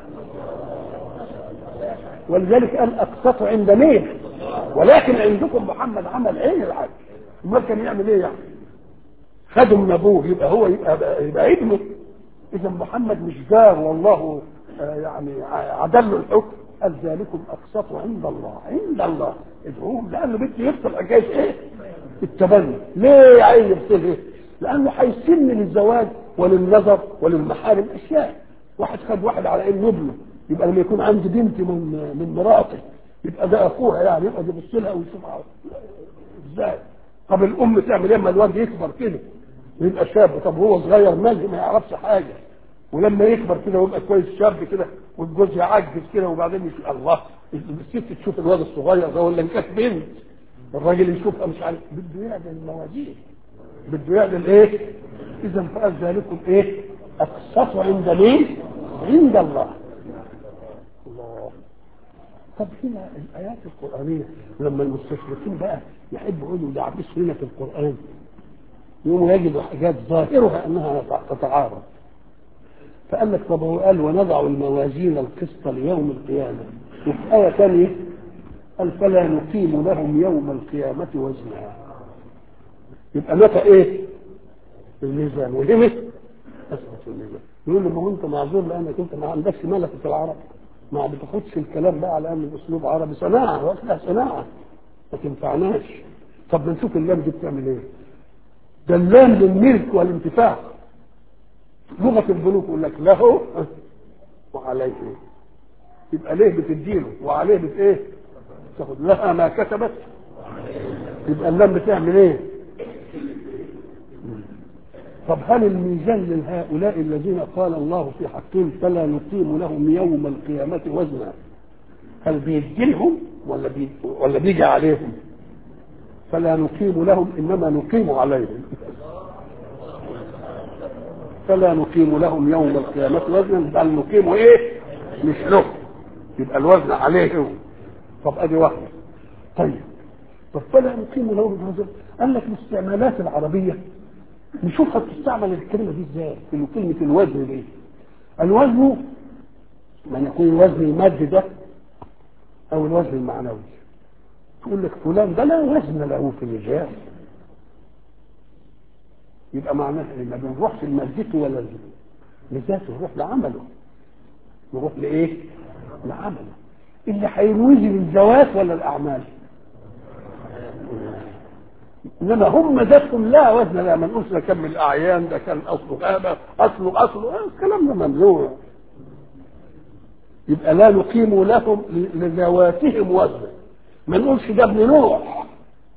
ولذلك قال اقسط عند مين ولكن عندكم محمد عمل ايه العدل امال كان يعمل ايه يعني خده من ابوه يبقى هو يبقى, يبقى ابنه اذا محمد مش جار والله آه يعني عدل له الحكم قال ذلكم اقسط عند الله عند الله ادعوهم لانه بده يفصل حكايه ايه التبني ليه عايز يفصل لانه هيسن للزواج وللنظر وللمحارم اشياء واحد خد واحد على انه ابنه يبقى لما يكون عندي بنت من من مراته يبقى ده اخوها يعني يقعد يبص لها ويشوفها ازاي طب الام تعمل ايه اما الواد يكبر كده ويبقى شاب طب هو صغير مالي ما يعرفش حاجه ولما يكبر كده ويبقى كويس شاب كده والجوز يعجز كده وبعدين يشوف الله الست تشوف الواد الصغير ده ولا ان كانت بنت الراجل يشوفها مش عارف بده يعدل الموازين بده يعدل ايه؟ اذا فقال ذلكم ايه؟ اقسط عند مين؟ عند الله الله طب هنا الايات القرانيه لما المستشرقين بقى يحبوا يقولوا يعبسوا لنا في القران يقوموا يجدوا حاجات ظاهرها انها تتعارض فقال لك طب هو قال ونضع الموازين القسط ليوم القيامه وفي ايه ثانيه قال فلا نقيم لهم يوم القيامه وزنا يبقى متى ايه؟ الميزان وهمت اثبت الميزان يقول له ما هو انت معذور لانك انت ما عندكش ملكه العرب ما بتاخدش الكلام بقى على ان الاسلوب عربي صناعه واصلها صناعه ما تنفعناش طب ما نشوف اللام دي بتعمل ايه؟ ده اللام للملك والانتفاع لغه البنوك يقول لك له وعليه يبقى ليه بتديله وعليه بت ايه؟ تاخد لها ما كسبت يبقى اللام بتعمل ايه؟ طب هل الميزان لهؤلاء الذين قال الله في حقهم فلا نقيم لهم يوم القيامة وزنا هل بيدي لهم ولا بي ولا بيجي عليهم فلا نقيم لهم انما نقيم عليهم فلا نقيم لهم يوم القيامة وزنا بل نقيم ايه مش له يبقى الوزن عليهم طب ادي واحدة طيب طب فلا نقيم لهم وزنا قال لك الاستعمالات العربية نشوفها بتستعمل الكلمه دي ازاي في كلمه الوزن دي الوزن من يكون الوزن المادي ده او الوزن المعنوي تقول لك فلان ده لا وزن له في الرجال يبقى معناها ايه ما بنروحش لمادته ولا لذاته نروح لعمله نروح لايه لعمله اللي هينوزن الذوات ولا الاعمال انما هم ذاتهم لا وزن لا ما نقولش ده كان من الاعيان ده كان اصله غابه اصله اصله الكلام ده ممنوع يبقى لا نقيم لهم لذواتهم وزنا ما نقولش ده ابن نوح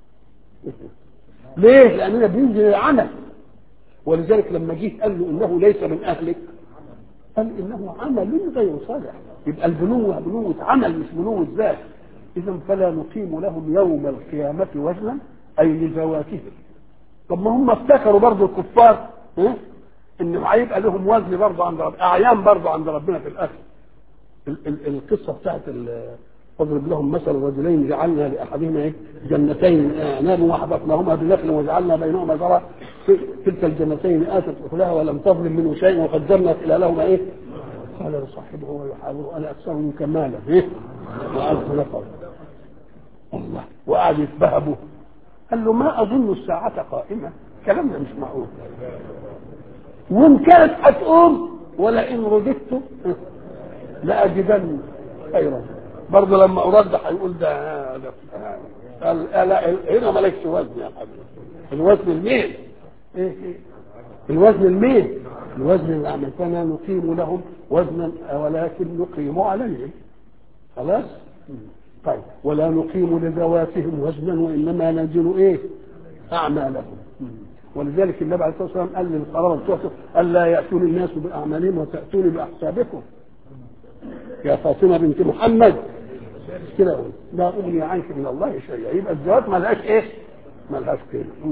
ليه؟ لاننا بينزل العمل ولذلك لما جه قال له انه ليس من اهلك قال انه عمل غير صالح يبقى البنوه بنوه عمل مش بنوه ذات اذا فلا نقيم لهم يوم القيامه وزنا اي لذواتهم طب ما هم افتكروا برضه الكفار اه؟ ان هيبقى لهم وزن برضه عند رب اعيان برضه عند ربنا في الاخر ال- ال- القصه بتاعت ال- واضرب لهم مثل رجلين جعلنا لاحدهما ايه جنتين اعناب وحبطناهما بنخل وجعلنا بينهما زرع تلك الجنتين اتت اكلها ولم تظلم منه شيء وقدرنا خلالهما ايه قال لصاحبه ويحاوره انا اكثر منك مالا ايه والف نفر الله وقعد يتبهبه قال له ما اظن الساعه قائمه الكلام ده مش معقول وان كانت هتقوم ولئن رددت لاجدن خيرا برضه لما ارد هيقول ده ده قال لا هنا مالكش وزن يا حبيبي الوزن المين ايه ايه الوزن المين الوزن اللي عملتنا نقيم لهم وزنا ولكن نقيم عليهم خلاص طيب ولا نقيم لذواتهم وزنا وانما ننزل ايه اعمالهم ولذلك النبي عليه الصلاه والسلام قال للقرابه بتوعته الا ياتوني الناس باعمالهم وتاتوني باحسابكم يا فاطمه بنت محمد كده أقول. لا اغني عنك من الله شيئا يبقى الزواج ما لهاش ايه؟ ما لهاش قيمه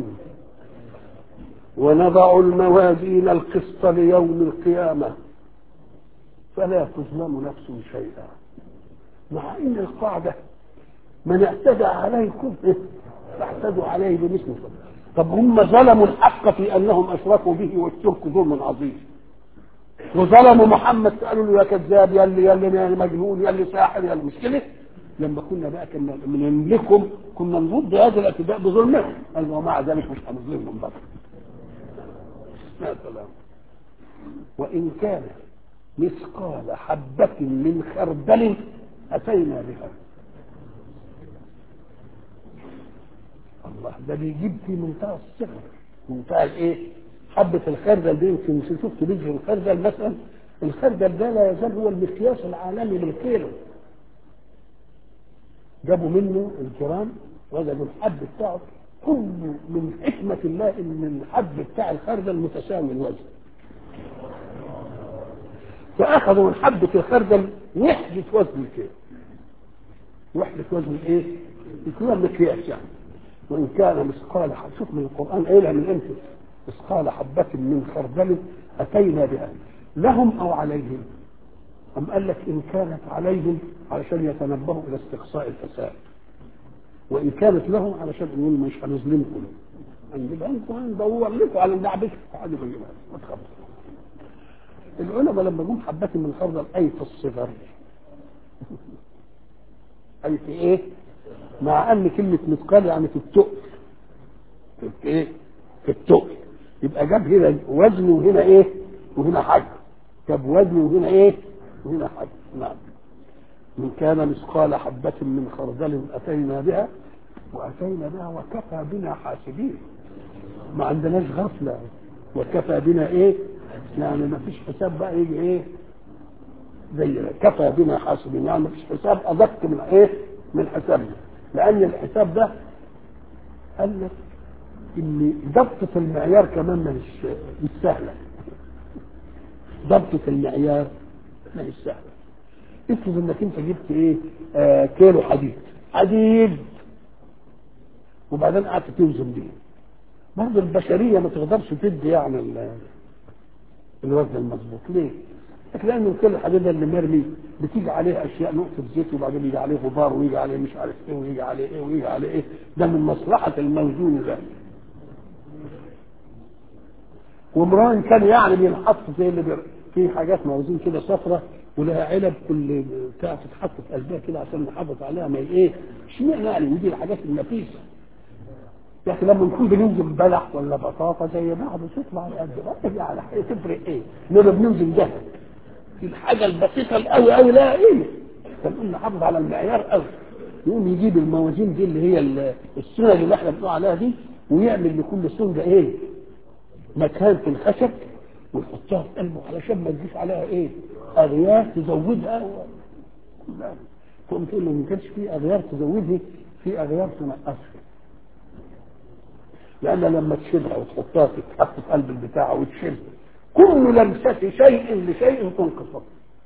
ونضع الموازين القسط ليوم القيامه فلا تظلم نفس شيئا مع ان القاعده من اعتدى عليكم فاعتدوا عليه بمثل طب هم ظلموا الحق في انهم اشركوا به والشرك ظلم عظيم وظلموا محمد قالوا له يا كذاب يا اللي يا اللي يا مجنون يا اللي ساحر يا اللي مش كده لما كنا بقى كنا بنملكهم كنا نرد هذا الاعتداء بظلمهم قال ومع ذلك مش هنظلمهم بقى يا سلام وان كان مثقال حبة من خردل أتينا بها الله ده بيجيب في منتهى الصغر منتهى الايه؟ حبة الخردل دي يمكن شفت بيجي الخردل مثلا الخردل ده لا يزال هو المقياس العالمي للكيلو جابوا منه الجرام وجدوا الحب بتاعه كل من حكمة الله ان الحب بتاع الخردل متساوي الوزن فاخذوا من حبة الخردل وحدة وزن الكيلو وحدة وزن ايه؟ الكيلو مقياس يعني وان كان مثقال شوف من القران قايلها من امتى مثقال حبة من خردل اتينا بها لهم او عليهم أم قال لك إن كانت عليهم علشان يتنبهوا إلى استقصاء الفساد وإن كانت لهم علشان نقول مش هنظلمكم هنجيبها لكم هندور لكم على لعبتكم عادي بنجيبها ما تخافوا العلماء لما جم حبة من خردل أي في الصغر أي في إيه؟ مع أن كلمة مثقال يعني في التقل في إيه؟ في التقل يبقى جاب هنا وزن وهنا إيه؟ وهنا حجم جاب وزن وهنا إيه؟ وهنا حجم نعم من كان مثقال حبة من خردل أتينا بها وأتينا بها وكفى بنا حاسبين ما عندناش غفلة وكفى بنا إيه يعني ما فيش حساب بقى يجي إيه زي كفى بنا حاسبين يعني ما فيش حساب أدق من إيه من حسابنا لأن الحساب ده قال لك إن ضبطة المعيار كمان مش مش سهلة ضبطة المعيار مش سهلة افرض انك انت جبت ايه آه كيلو حديد حديد وبعدين قعدت توزن بيه برضه البشريه ما تقدرش تدي يعني الوزن المظبوط ليه؟ لان الكيلو الحديد ده اللي مرمي بتيجي عليه اشياء نقطه زيت وبعدين يجي عليه غبار ويجي عليه مش عارف ايه ويجي عليه ايه ويجي عليه ايه ده من مصلحه الموزون ده ومران كان يعني بينحط زي اللي بي... في حاجات موازين كده صفرة ولها علب كل بتاع تتحط في قلبها كده عشان نحافظ عليها ما ايه اشمعنى يعني ودي الحاجات النفيسه يا اخي لما نكون بنوزن بلح ولا بطاطا زي بعض تطلع على قد بعض يعني تفرق ايه؟ انما بنوزن ذهب الحاجه البسيطه القوي قوي لا قيمه فنقول نحافظ على المعيار قوي يقوم يجيب الموازين دي اللي هي السنه اللي احنا بنقول عليها دي ويعمل لكل سنه ايه؟ مكان في الخشب ويحطها في قلبه علشان ما تجيش عليها ايه؟ اغيار تزودها و... لا تقوم تقول له ما كانش في اغيار تزودها في اغيار تنقصها لان لما تشيلها وتحطها تتحط في قلب البتاع وتشيلها كل لمسة شيء لشيء تنقصه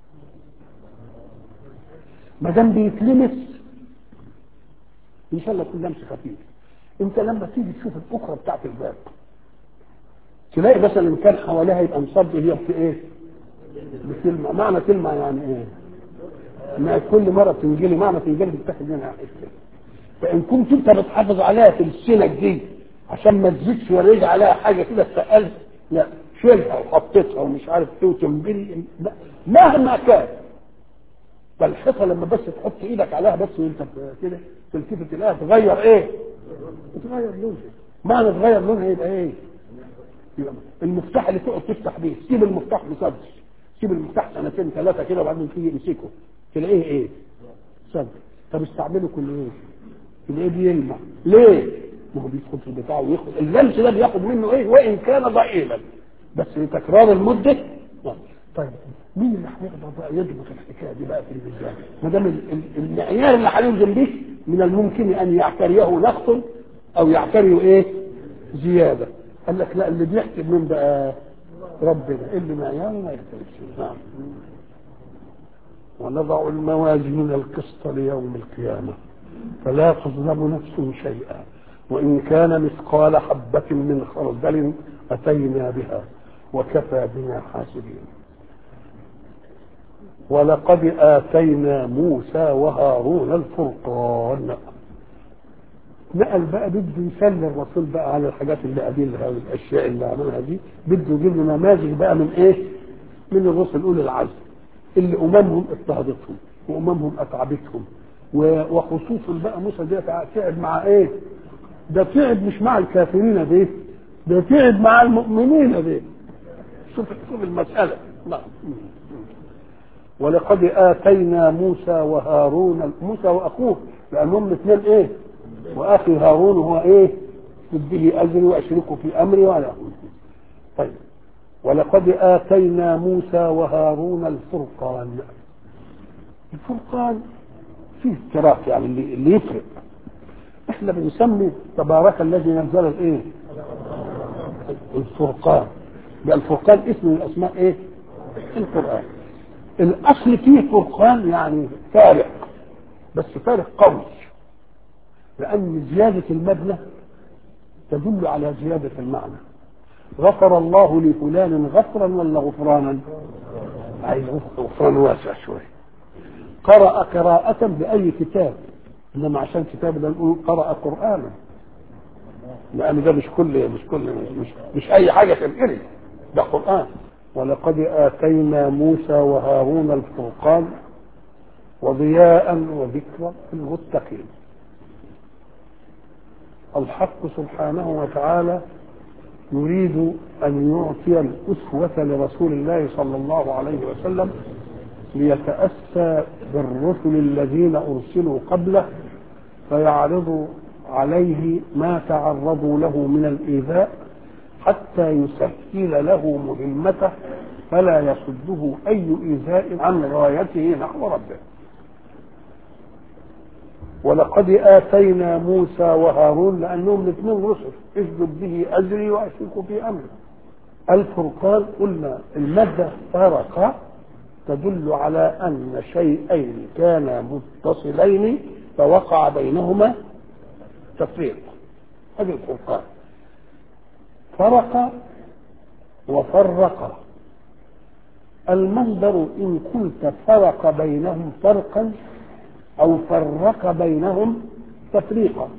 ما دام بيتلمس ان شاء الله تكون لمسه خفيفه انت لما تيجي تشوف الاخرى بتاعت الباب تلاقي مثلا ان كان حواليها يبقى مصب هي في ايه؟ بكلمة معنى كلمة يعني ايه؟ ما كل مره تنجلي معنى تنجلي بتاخد منها حته فان كنت انت بتحافظ عليها في السنك دي عشان ما تزيدش ولا يجي عليها حاجه كده تسالها لا شيلها وحطيتها ومش عارف ايه وتنبلي مهما كان فالحيطه لما بس تحط ايدك عليها بس وانت كده تلتفت تلاقيها تغير ايه؟ تغير لونها معنى تغير لونها يبقى ايه؟ يبقى المفتاح اللي تقعد تفتح بيه سيب المفتاح مسدس سيب المفتاح سنتين ثلاثه كده وبعدين تيجي تمسكه تلاقيه ايه؟ سد طب استعمله كل ايه؟ تلاقيه بيلمع ليه؟ ما هو بيدخل في البتاع وياخد اللمس ده بياخد منه ايه؟ وان كان ضئيلا بس لتكرار المده طيب مين اللي هيقدر بقى يضبط الحكايه دي بقى في الميزان؟ ما دام المعيار اللي هنلزم به من الممكن ان يعتريه نقص او يعتريه ايه؟ زياده. قال لك لا اللي بيحسب من بقى ربنا اللي معياره ما يختلفش نعم. ونضع الموازين القسط ليوم القيامه فلا تظلم نفس شيئا وان كان مثقال حبه من خردل اتينا بها وكفى بنا حاسبين ولقد آتينا موسى وهارون الفرقان نقل بقى بده يسلي الرسول بقى على الحاجات اللي قابلها والاشياء اللي عملها دي بده يجيب له نماذج بقى من ايه؟ من الرسل اولي العزم اللي اممهم اضطهدتهم واممهم اتعبتهم وخصوصا بقى موسى ده تعب مع ايه؟ ده تعب مش مع الكافرين دي ده تعب مع المؤمنين دي شوف شوف المساله نعم ولقد اتينا موسى وهارون موسى واخوه لانهم الاثنين ايه واخي هارون هو ايه به اجري واشركه في امري ولا طيب ولقد اتينا موسى وهارون الفرقان الفرقان فيه افتراق يعني اللي, اللي يفرق احنا بنسمي تبارك الذي نزل الايه الفرقان ده الفرقان اسم من الاسماء ايه القران الاصل فيه فرقان يعني فارق بس فارق قوي لان زياده المبنى تدل على زياده المعنى غفر الله لفلان غفرا ولا غفرانا اي غفران واسع شويه قرأ قراءة بأي كتاب إنما عشان كتاب ده نقول قرأ قرآنا لأن ده مش كل مش كل مش, مش أي حاجة تنقري ده قرآن ولقد آتينا موسى وهارون الفرقان وضياء وذكرى للمتقين الحق سبحانه وتعالى يريد أن يعطي الأسوة لرسول الله صلى الله عليه وسلم ليتأسى بالرسل الذين أرسلوا قبله فيعرضوا عليه ما تعرضوا له من الإيذاء حتى يسهل له مهمته فلا يصده أي إيذاء عن غايته نحو ربه ولقد آتينا موسى وهارون لأنهم الاثنين رسل اسجد به أجري وأشرك في أمري الفرقان قلنا المادة فرق تدل على أن شيئين كانا متصلين فوقع بينهما تفريق هذا الفرقان فرق وفرق المصدر إن قلت فرق بينهم فرقا أو فرق بينهم تفريقا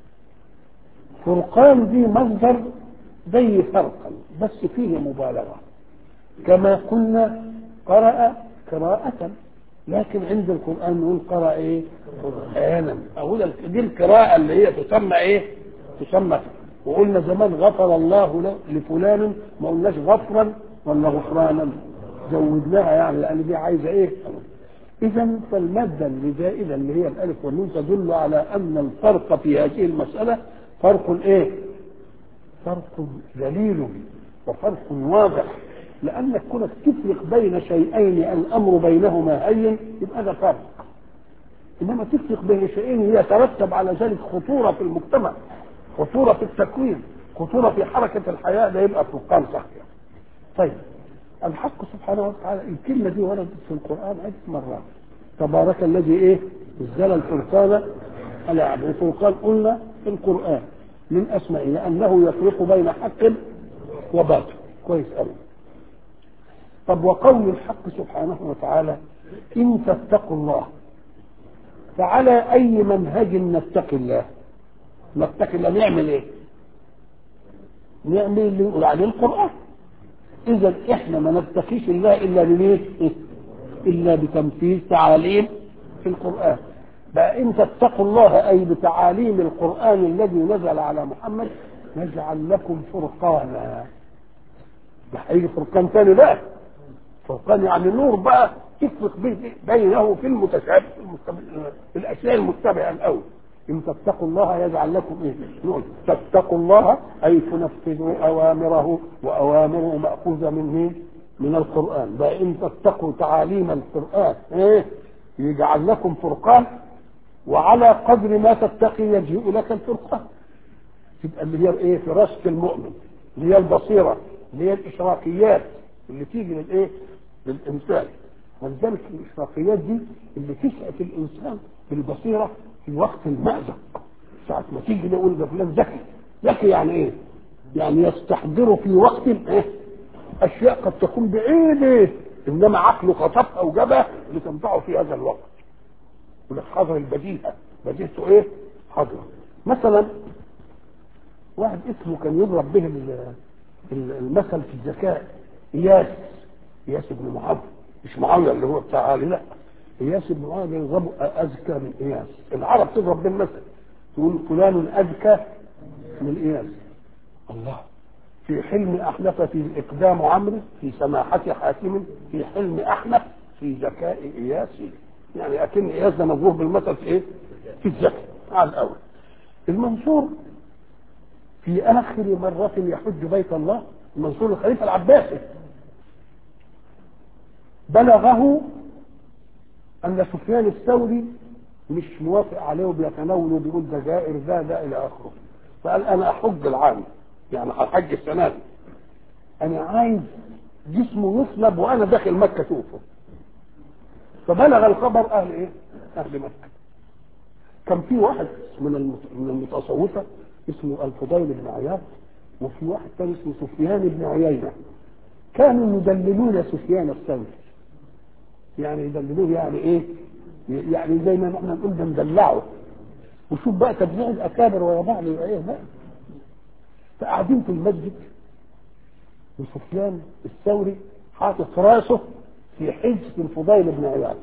فرقان دي مصدر زي فرقا بس فيه مبالغة كما قلنا قرأ قراءة لكن عند القرآن نقول قرأ ايه؟ قرآنا أقول دي القراءة اللي هي تسمى ايه؟ تسمى وقلنا زمان غفر الله لفلان ما قلناش غفرا ولا غفرانا زودناها يعني لأن دي عايزة ايه؟ إذا فالمادة اللي زائدة اللي هي الألف والنون تدل على أن الفرق في هذه المسألة فرق إيه؟ فرق دليل وفرق واضح لأنك كنت تفرق بين شيئين الأمر بينهما هين يبقى ده فرق إنما تفرق بين شيئين يترتب على ذلك خطورة في المجتمع خطورة في التكوين خطورة في حركة الحياة ده يبقى فرقان صحيح طيب الحق سبحانه وتعالى الكلمة دي وردت في القرآن عدة مرات تبارك الذي ايه نزل الفرقان على عبده الفرقان قلنا في القرآن من أسمائه لأنه يفرق بين حق وباطل كويس قوي طب وقول الحق سبحانه وتعالى إن تتقوا الله فعلى أي منهج نتقي الله نتقي الله نعمل إيه نعمل اللي يقول عليه القرآن إذا إحنا ما نتقيش الله إلا بليه إلا بتنفيذ تعاليم في القرآن بقى إن تتقوا الله أي بتعاليم القرآن الذي نزل على محمد نجعل لكم فرقانا ده هيجي فرقان ثاني بقى فرقان يعني نور بقى تفرق به بينه في المتشابه في الاشياء المتبعه الاول ان تتقوا الله يجعل لكم ايه؟ نقول تتقوا الله اي تنفذوا اوامره واوامره ماخوذه من مين؟ من القران بقى ان تتقوا تعاليم القران ايه؟ يجعل لكم فرقان وعلى قدر ما تتقي يجيء لك الفرقان تبقى اللي هي ايه؟ فراسه المؤمن اللي هي البصيره اللي هي الاشراكيات اللي تيجي للايه؟ للانسان ولذلك الاشراقيات دي اللي تسعف الانسان بالبصيره في وقت المأزق ساعة ما تيجي نقول ده فلان ذكي ذكي يعني ايه؟ يعني يستحضر في وقت ايه؟ اشياء قد تكون بعيده انما عقله خطفها وجابها لتنفعه في هذا الوقت يقول لك حضر البديهه بديهته ايه؟ حضره مثلا واحد اسمه كان يضرب به المثل في الذكاء اياس اياس بن معاويه مش معاويه اللي هو بتاع علي لا اياس بن معاويه يضرب اذكى من اياس العرب تضرب بالمثل تقول فلان اذكى من اياس الله في حلم احنف في اقدام عمرو في سماحه حاتم في حلم احنف في ذكاء اياس يعني اكن اياس ده مضروب بالمثل في ايه؟ في الذكاء على الاول المنصور في اخر مره يحج بيت الله المنصور الخليفه العباسي بلغه ان سفيان الثوري مش موافق عليه وبيتناوله وبيقول ده جائر ده ده الى اخره فقال انا احج العام يعني هحج السنه دي انا عايز جسمه يصلب وانا داخل مكه اشوفه فبلغ الخبر اهل ايه؟ اهل مكه كان في واحد من من المتصوفه اسمه الفضيل بن عياض وفي واحد ثاني اسمه سفيان بن عيينه كانوا يدللون سفيان الثوري يعني يدللوه يعني ايه يعني زي ما احنا نقول ده ندلعه وشوف بقى تبليغ الاكابر ورا بعض يبقى ايه بقى فقاعدين في المسجد وسفيان الثوري حاطط راسه في حجز الفضيل بن عياض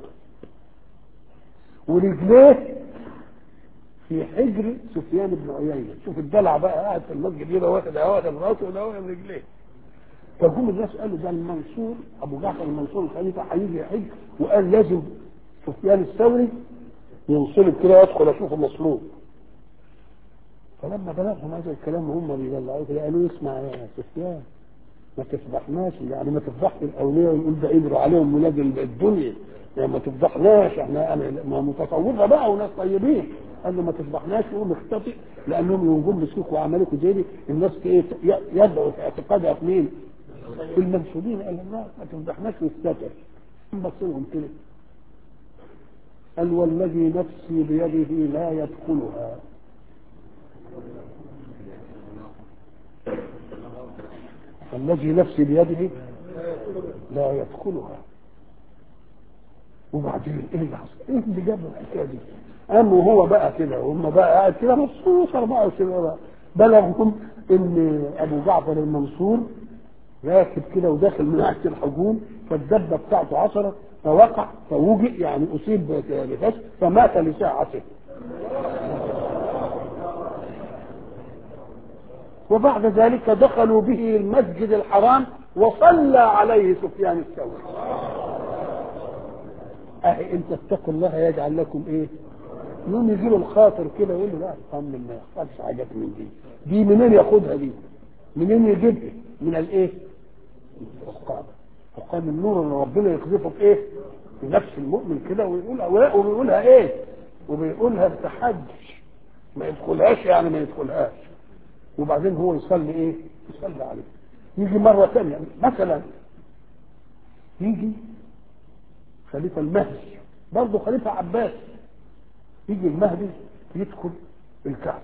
ورجليه في حجر سفيان بن عيينه شوف الدلع بقى قاعد في المسجد كده واخد واخد راسه وده واخد رجليه فجم الناس قالوا ده المنصور ابو جعفر المنصور الخليفه هيجي يحج وقال لازم سفيان الثوري ينصلب كده يدخل اشوفه مصلوب فلما بلغهم هذا الكلام هم بيدلعوه كده قالوا اسمع يا سفيان ما تفضحناش يعني ما تفضحش الاولياء ونقول ده قدروا عليهم ولاد الدنيا يعني ما تفضحناش احنا ما متصوفه بقى وناس طيبين قال له ما تفضحناش وقوم اختفي لانهم يوم مسكوا وعملكوا زي دي الناس ايه يدعوا في اعتقادها في مين؟ في المنسوبين قال لا ما تفضحناش واستتر بص لهم كده قال والذي نفسي بيده لا يدخلها الذي نفسي بيده لا يدخلها وبعدين ايه اللي حصل؟ ايه اللي جاب الحكايه دي؟ قام وهو بقى كده وهم بقى قاعد كده مبسوط 24 بقى بلغهم ان ابو جعفر المنصور راكب كده وداخل من ناحيه الحجون فالدبه بتاعته عثرت فوقع فوجئ يعني اصيب بفشل فمات لساعته وبعد ذلك دخلوا به المسجد الحرام وصلى عليه سفيان الثوري اهي ان تتقوا الله يجعل لكم ايه يوم يجي له الخاطر كده يقول له لا اطمن ما يحصلش حاجات من دي دي منين ياخدها دي منين يجيبها من الايه الفرقان فرقان النور اللي ربنا يقذفه في ايه في نفس المؤمن كده ويقولها وبيقولها ايه وبيقولها بتحدي ما يدخلهاش يعني ما يدخلهاش وبعدين هو يصلي ايه يصلي عليه يجي مرة ثانية مثلا يجي خليفة المهدي برضه خليفة عباس يجي المهدي يدخل الكعبة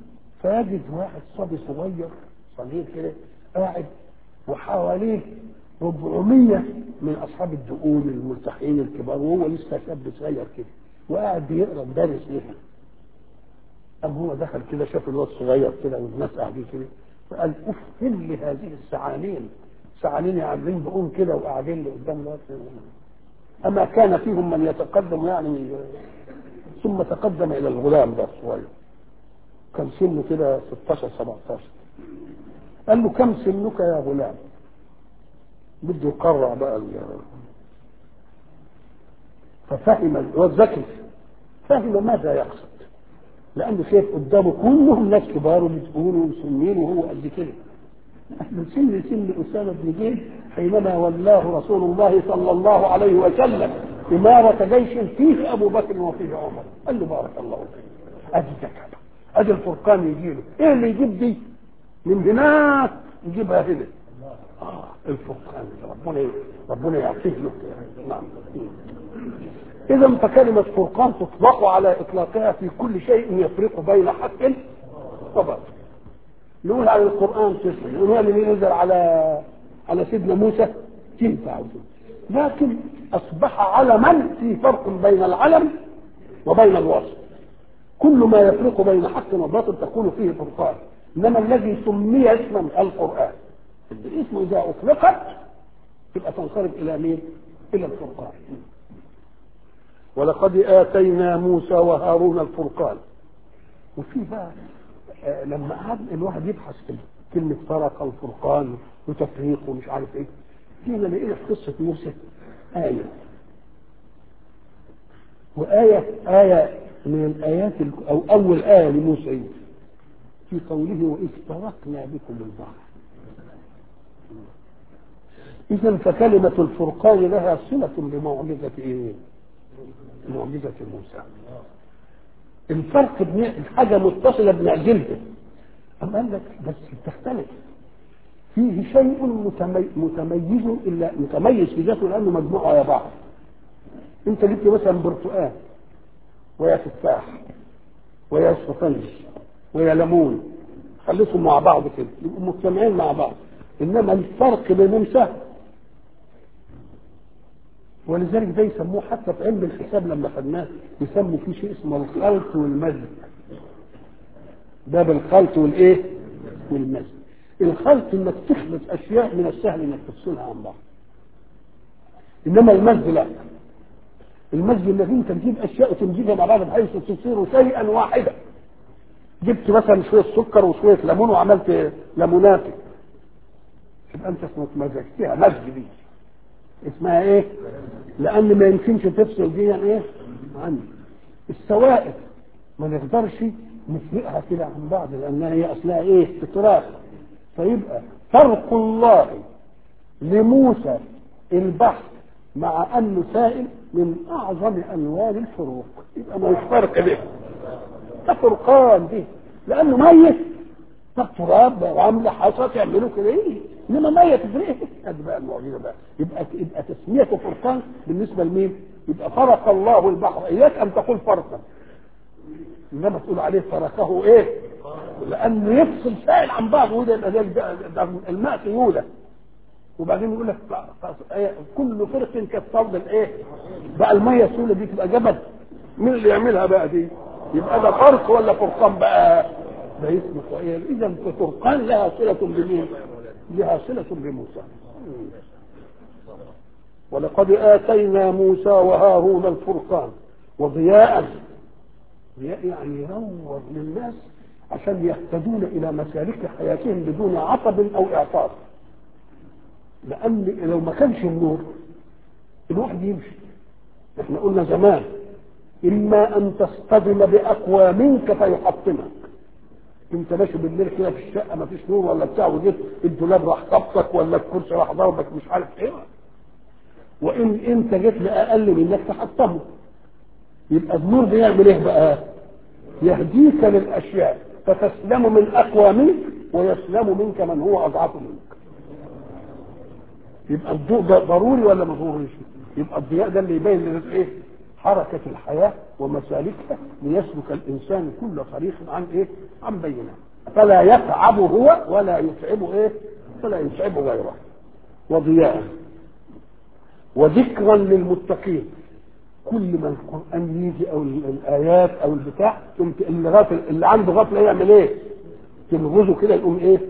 فيجد واحد صبي صغير صغير كده قاعد وحواليه 400 من اصحاب الدقون الملتحين الكبار وهو لسه شاب صغير كده وقاعد بيقرا دارس لها قام هو دخل كده شاف الواد صغير كده والناس قاعدين كده فقال اف لهذه السعانين سعانين قاعدين بقوم كده وقاعدين اللي قدام الواد اما كان فيهم من يتقدم يعني ثم تقدم الى الغلام ده الصغير كان سنه كده 16 17 قال له كم سنك يا غلام بده يقرع بقى ال- ففهم الواد ذكي فهم ماذا يقصد لانه شايف قدامه كلهم ناس كبار وبتقولوا وسنين وهو قد كده من سن سن اسامه بن زيد حينما ولاه رسول الله صلى الله عليه وسلم إمارة جيش فيه أبو بكر وفيه عمر قال له بارك الله فيك أدي الزكاة أدي الفرقان يجي له إيه اللي يجيب دي من هناك يجيبها هنا آه الفرقان ربنا ربنا يعطيه له نعم إذا فكلمة فرقان تطلق على إطلاقها في كل شيء يفرق بين حق وباطل نقول على القرآن تسمع نقول هو اللي نزل على على سيدنا موسى تنفع لكن أصبح علما في فرق بين العلم وبين الوصف كل ما يفرق بين حق وباطل تكون فيه فرقان إنما الذي سمي اسما القرآن الاسم إذا أطلقت تبقى تنصرف إلى مين؟ إلى الفرقان ولقد آتينا موسى وهارون الفرقان وفي بقى آه، لما قعد الواحد يبحث في كلمة فرق الفرقان وتفريق ومش عارف ايه فينا لقينا في قصة موسى آية وآية آية من الآيات ال- أو أول آية لموسى إيه؟ في قوله وإذ فرقنا بكم البحر إذا فكلمة الفرقان لها صلة بمعجزة إيه؟ معجزة موسى الفرق بن... الحاجة متصلة بنعزلها أم قال لك بس تختلف فيه شيء متمي... متميز إلا متميز في ذاته لأنه مجموعة يا بعض أنت جبت مثلا برتقال ويا تفاح ويا شطنج ويا ليمون خليتهم مع بعض كده يبقوا مجتمعين مع بعض إنما الفرق بينهم سهل ولذلك ده يسموه حتى في علم الحساب لما خدناه يسموا فيه شيء اسمه الخلط والمزج باب الخلط والايه والمزج الخلط انك تخلط اشياء من السهل انك تفصلها عن بعض انما المزج لا المزج انك انت تجيب اشياء وتمزجها مع بعض بحيث تصير شيئا واحدا جبت مثلا شويه سكر وشويه ليمون وعملت ليمونات يبقى انت اسمك مزجتها مزج دي اسمها ايه لان ما يمكنش تفصل دي ايه عن السوائل ما نقدرش نفرقها كده عن بعض لانها هي اصلها ايه افتراق فيبقى فرق الله لموسى البحث مع انه سائل من اعظم انواع الفروق يبقى ما فرق به ده فرقان دي لانه ميت طب تراب وعامله حصى تعملوا كده ايه انما ميه تفرق ادي بقى المعجزه بقى يبقى يبقى تسميته فرقان بالنسبه لمين؟ يبقى فرق الله البحر اياك ان تقول فرقا انما تقول عليه فرقه ايه؟ لانه يفصل سائل عن بعض وده يبقى ده, ده, ده الماء سيوله وبعدين يقول لك كل فرق كالصلب الايه؟ بقى الميه السيوله دي تبقى جبل مين اللي يعملها بقى دي؟ يبقى ده فرق ولا فرقان بقى؟ ده اسمه قائل اذا فرقان لها صله بمين؟ لها صله بموسى ولقد اتينا موسى وهارون الفرقان وضياء ضياء يعني ينور للناس عشان يهتدون الى مسالك حياتهم بدون عطب او اعطاب لان لو ما كانش النور الواحد يمشي احنا قلنا زمان اما ان تصطدم باقوى منك فيحطمك انت ماشي بالليل كده في الشقه ما فيش نور ولا بتاع وجيت الدولاب راح خبطك ولا الكرسي راح ضربك مش عارف ايه وان انت جيت لاقل منك تحطمه يبقى النور بيعمل ايه بقى؟ يهديك للاشياء فتسلم من اقوى منك ويسلم منك من هو اضعف منك يبقى الضوء ده ضروري ولا ما ضروريش؟ يبقى الضياء ده اللي يبين للناس ايه؟ حركة الحياة ومسالكها ليسلك الإنسان كل طريق عن إيه؟ عن بينه فلا يتعب هو ولا يتعب إيه؟ ولا يتعب غيره وضياء وذكرا للمتقين كل ما القران يجي او الايات او البتاع تقوم اللي غافل اللي عنده غفله يعمل ايه؟ تنغزه كده يقوم ايه؟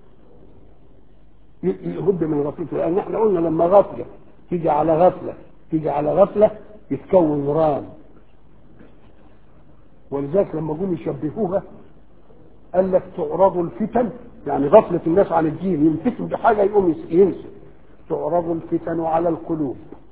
يهد من غفلته لان احنا قلنا لما غفله تيجي على غفله تيجي على غفله يتكون ران ولذلك لما جم يشبهوها قال لك تعرض الفتن يعني غفلة الناس عن الدين ينفتن بحاجة يقوم ينسى تعرض الفتن على القلوب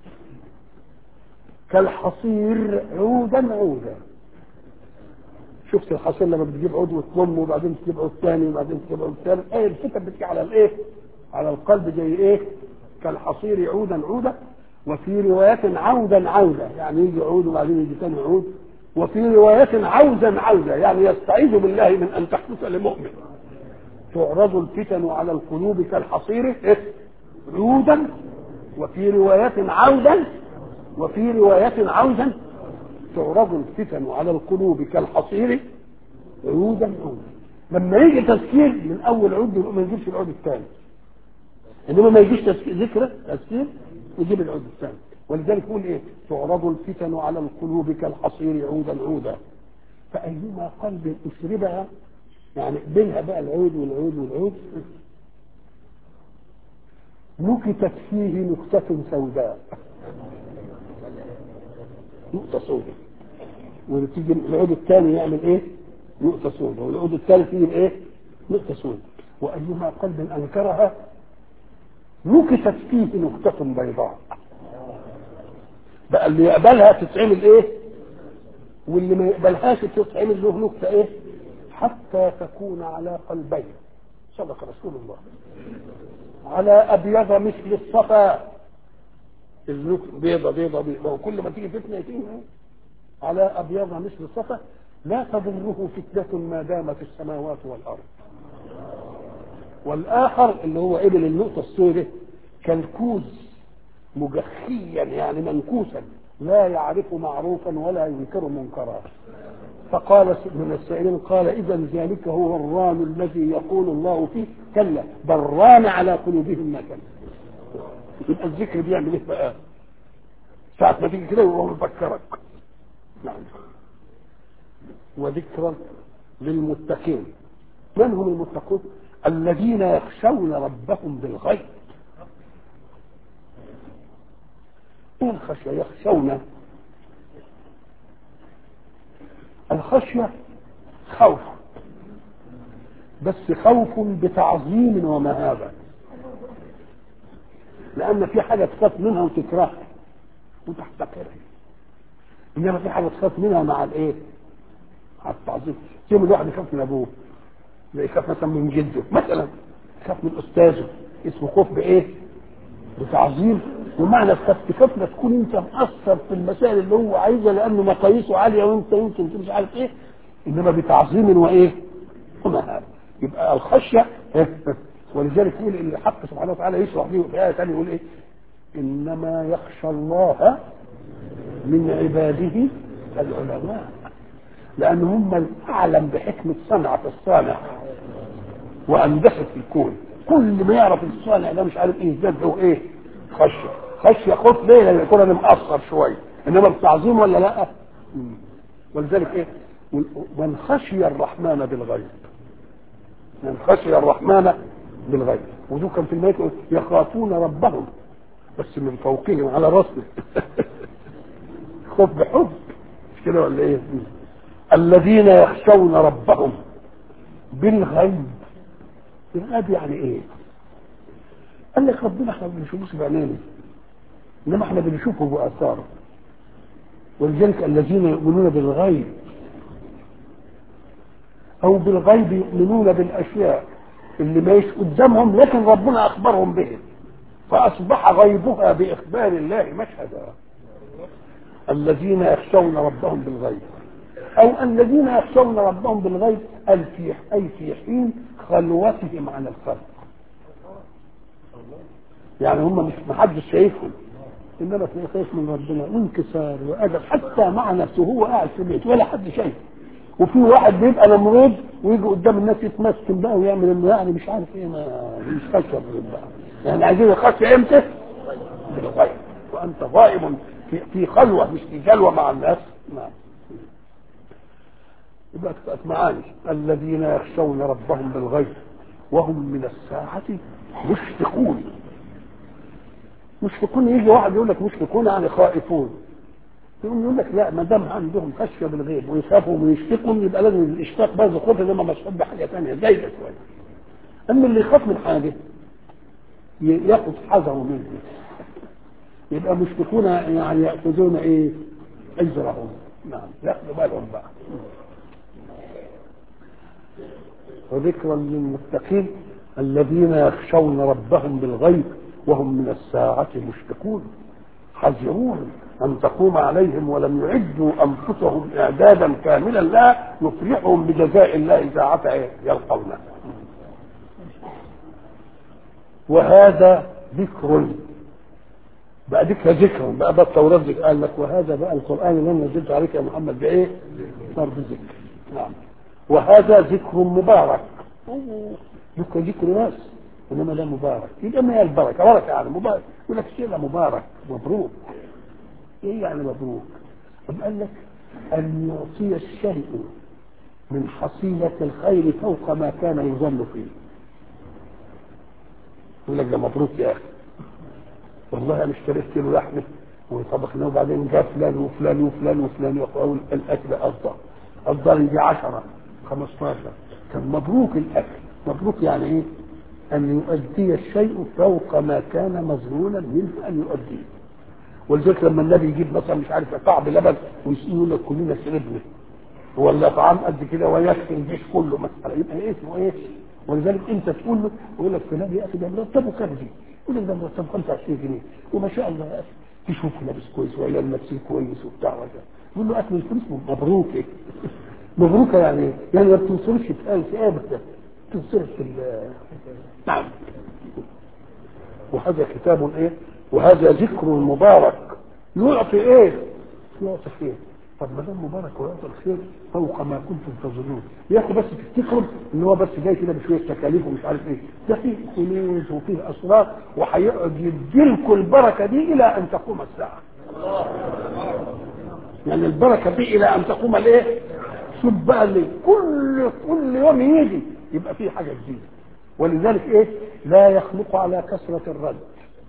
كالحصير عودا عودا شفت الحصير لما بتجيب عود وتضمه وبعدين تجيب عود ثاني وبعدين تجيب عود ثالث ايه الفتن بتيجي على الايه؟ على القلب زي ايه؟ كالحصير عودا عودا وفي رواية عودا عودا يعني يجي عود وبعدين يجي ثاني عود وفي رواية عوزا عوزا يعني يستعيذ بالله من أن تحدث لمؤمن تعرض الفتن على القلوب كالحصير عودا وفي رواية عودا وفي رواية عوزا تعرض الفتن على القلوب كالحصير عودا عودا لما يجي تذكير من أول عود ما يجيبش العود الثاني إنما ما يجيش ذكر تذكير يجيب العود الثاني ولذلك يقول ايه تعرض الفتن على القلوب كالحصير عودا عودا فأيما قلب أشربها يعني بينها بقى العود والعود والعود نكتت فيه نكتة سوداء نقطة سوداء وتيجي العود الثاني يعمل ايه؟ نقطة سوداء والعود الثالث يجي ايه؟ نقطة سوداء وأيما قلب أنكرها نكتت فيه نكتة بيضاء بقى اللي يقبلها تتعمل ايه واللي ما يقبلهاش تتعمل له نكته ايه حتى تكون على قلبين صدق رسول الله على ابيض مثل الصفا النكته بيضه بيضه بيضه وكل ما تيجي فتنه تيجي على ابيض مثل الصفا لا تضره فتنه ما دامت السماوات والارض والاخر اللي هو ابن النقطه السوداء كالكوز مجخيا يعني منكوسا لا يعرف معروفا ولا ينكر منكرا فقال من السائلين قال اذا ذلك هو الران الذي يقول الله فيه كلا بل ران على قلوبهم ما كان يبقى الذكر بيعمل ايه بقى ساعة ما تيجي كده وهو يفكرك نعم وذكرا للمتقين من هم المتقون الذين يخشون ربهم بالغيب ايه الخشيه يخشون الخشيه خوف بس خوف بتعظيم ومهابه لان في حاجه تخاف منها وتكرهها وتحتقرها انما في حاجه تخاف منها مع الايه؟ مع التعظيم يوم الواحد يخاف من ابوه يخاف مثلا من جده مثلا يخاف من استاذه اسمه خوف بايه؟ بتعظيم ومعنى التكاتنا تكون انت مأثر في المسائل اللي هو عايزها لانه مقاييسه عاليه وانت يمكن مش عارف ايه انما بتعظيم وايه؟ ومهابه يبقى الخشيه ولذلك يقول ان الحق سبحانه وتعالى يشرح به في ايه ثانيه يقول ايه؟ انما يخشى الله من عباده العلماء لان هم الاعلم بحكمه صنعه الصانع واندست في الكون كل ما يعرف الصانع ده مش عارف ايه ازاي هو ايه خشيه خشيه خوف ليه لان يكون انا مقصر شويه انما التعظيم ولا لا ولذلك ايه من خشي الرحمن بالغيب من خشي الرحمن بالغيب ودول كان في الملك يخافون ربهم بس من فوقهم على راسه خوف بحب مش كده ولا ايه الذين يخشون ربهم بالغيب الغيب يعني ايه قال لك ربنا احنا ما بنشوفوش بعينينا انما احنا بنشوفه باثاره ولذلك الذين يؤمنون بالغيب او بالغيب يؤمنون بالاشياء اللي ما قدامهم لكن ربنا اخبرهم به فاصبح غيبها باخبار الله مشهدا الذين يخشون ربهم بالغيب او الذين يخشون ربهم بالغيب في اي في حين خلوتهم عن الخلق يعني هم مش محدش شايفهم انما تلاقيه خايف من ربنا وانكسار وادب حتى مع نفسه هو قاعد في البيت ولا حد شايفه وفي واحد بيبقى نمرود ويجي قدام الناس يتمسكن بقى ويعمل انه يعني مش عارف ايه ما مش خشب بقى يعني عايزين يخفي امتى؟ بالغيب وانت غائب في, في خلوه مش في جلوه مع الناس نعم يبقى تبقى معاني الذين يخشون ربهم بالغيب وهم من الساعة مشفقون مشفقون يجي واحد يقول لك مشفقون يعني خائفون يقوم يقول لك لا ما دام عندهم خشيه بالغيب ويخافوا ويشفقوا يبقى لازم الاشفاق برضه خوف انما مسحوب بحاجه ثانيه زايده شويه اما اللي يخاف من حاجه ي- ياخذ حذره منه يبقى مشفقون يعني ياخذون ايه؟ اجرهم نعم ياخذوا بالهم بقى وذكرا للمتقين الذين يخشون ربهم بالغيب وهم من الساعة مشفقون حذرون أن تقوم عليهم ولم يعدوا أنفسهم إعدادا كاملا لا يفرحهم بجزاء الله ساعة يلقونه وهذا ذكر بقى ذكر ذكر بقى ده التوراة ذكر قال لك وهذا بقى القرآن اللي أنا نزلت عليك يا محمد بإيه؟ صار بذكر نعم وهذا ذكر مبارك ذكر ذكر ناس انما لا مبارك يبقى ما هي البركه بركه يعني مبارك يقول لك شيء ده مبارك مبروك ايه يعني مبروك؟ طب قال لك ان يعطي الشيء من حصيلة الخير فوق ما كان يظن فيه يقول لك ده مبروك يا اخي والله انا اشتريت كيلو لحمه وطبخناه وبعدين جاء فلان وفلان وفلان وفلان يقول الاكل افضل افضل يجي 10 15 كان مبروك الاكل مبروك يعني ايه؟ ان يؤدي الشيء فوق ما كان مظنونا منه ان يؤديه ولذلك لما النبي يجيب مثلا مش عارف كعب لبن ويقول لك كلنا شربنا ولا طعام قد كده ويكفي الجيش كله مثلا يبقى ايه اسمه ايه؟ ولذلك انت تقول له يقول لك فلان يا اخي ده مرتبه كام دي؟ يقول لك ده مرتبه 25 جنيه وما شاء الله يا اخي تشوفه لابس كويس وعلاج نفسي كويس وبتاع وكذا يقول له اكل الفلوس مبروك ايه؟ مبروك يعني ايه؟ يعني ما بتنصرش في آل في ابدا بتنصرش في ال- نعم وهذا كتاب ايه؟ وهذا ذكر مبارك يعطي ايه؟ يعطي خير طب ما دام مبارك ويعطي الخير فوق ما كنتم تظنون يا اخي بس تفتكروا ان هو بس جاي كده بشويه تكاليف ومش عارف ايه ده فيه كنوز وفيه اسرار وهيقعد يديلكم البركه دي الى ان تقوم الساعه يعني البركه دي الى ان تقوم الايه؟ شوف بقى اللي كل كل يوم يجي يبقى فيه حاجه جديده ولذلك ايه؟ لا يخلق على كثره الرد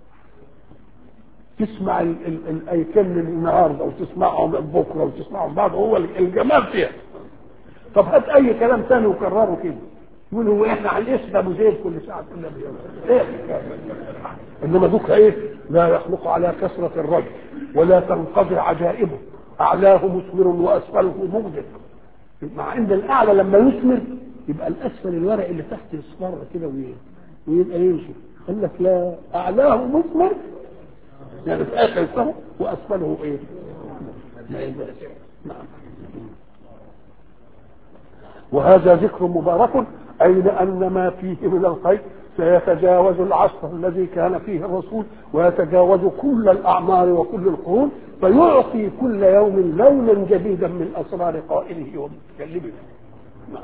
تسمع ال- ال- الايتين من النهارده وتسمعهم بكره وتسمعهم بعد هو الجمال فيها طب هات اي كلام ثاني وكرره كده يقول هو احنا على الاسم ابو زيد كل ساعه كنا بيوم ايه الحكاية؟ انما دوك ايه لا يخلق على كثره الرد ولا تنقضي عجائبه اعلاه مثمر واسفله مغدق مع ان الاعلى لما يثمر يبقى الاسفل الورق اللي تحت يصفر كده وي- ويبقى يمشي قال لك لا اعلاه مثمر يعني في اخر السنه واسفله ايه؟ لا يبقى. نعم وهذا ذكر مبارك أي لأن ما فيه من الخير سيتجاوز العصر الذي كان فيه الرسول ويتجاوز كل الأعمار وكل القرون فيعطي كل يوم لونا جديدا من أسرار قائله ومتكلمه نعم.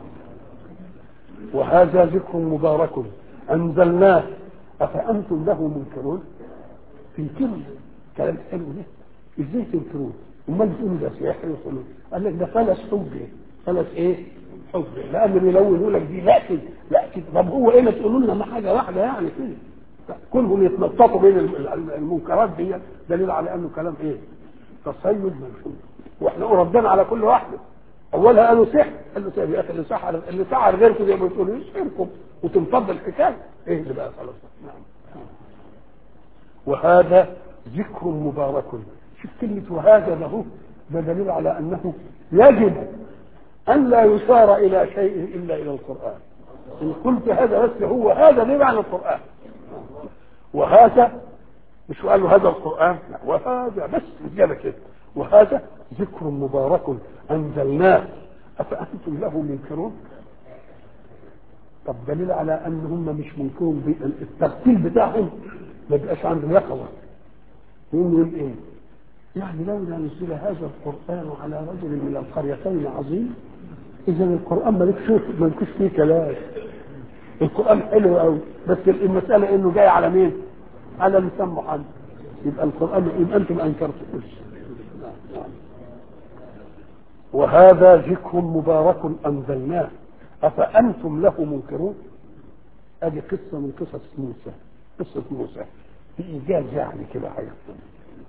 وهذا ذكر مبارك أنزلناه أفأنتم له منكرون تنكروا كلام حلو ده ازاي تنكروه؟ امال بتقولوا ده سحر وخلود قال لك ده فلس حجه فلس ايه؟ حجه لان بيلونوا لك دي لا كده لا كده طب هو ايه ما تقولوا لنا ما حاجه واحده يعني كده لا، كلهم يتنططوا بين ال- ال- المنكرات دي دليل على انه كلام ايه؟ تصيد منشود واحنا ردنا على كل واحده اولها قالوا سحر قال له طيب يا اخي اللي سحر اللي سحر غيركم زي ما بتقولوا يسحركم وتنفض الحكايه ايه اللي بقى خلاص نعم وهذا ذكر مبارك شوف كلمة وهذا له ده دليل على أنه يجب أن لا يشار إلى شيء إلا إلى القرآن إن قلت هذا بس هو هذا ليه معنى القرآن وهذا مش قال له هذا القرآن لا وهذا بس كده كده وهذا ذكر مبارك أنزلناه أفأنتم له منكرون طب دليل على ان هم مش منكرون بي- الترتيل بتاعهم ما بيبقاش عندهم يقظه يقوم يقول ايه؟ يعني لولا نزل هذا القران على رجل من القريتين عظيم اذا القران مالكش مالكش فيه كلام القران حلو قوي بس المساله انه جاي على مين؟ على لسان محمد يبقى القران يبقى انتم انكرتوش وهذا ذكر مبارك انزلناه افانتم له منكرون ادي قصه من قصص موسى قصه موسى في ايجاز يعني كده هيحصل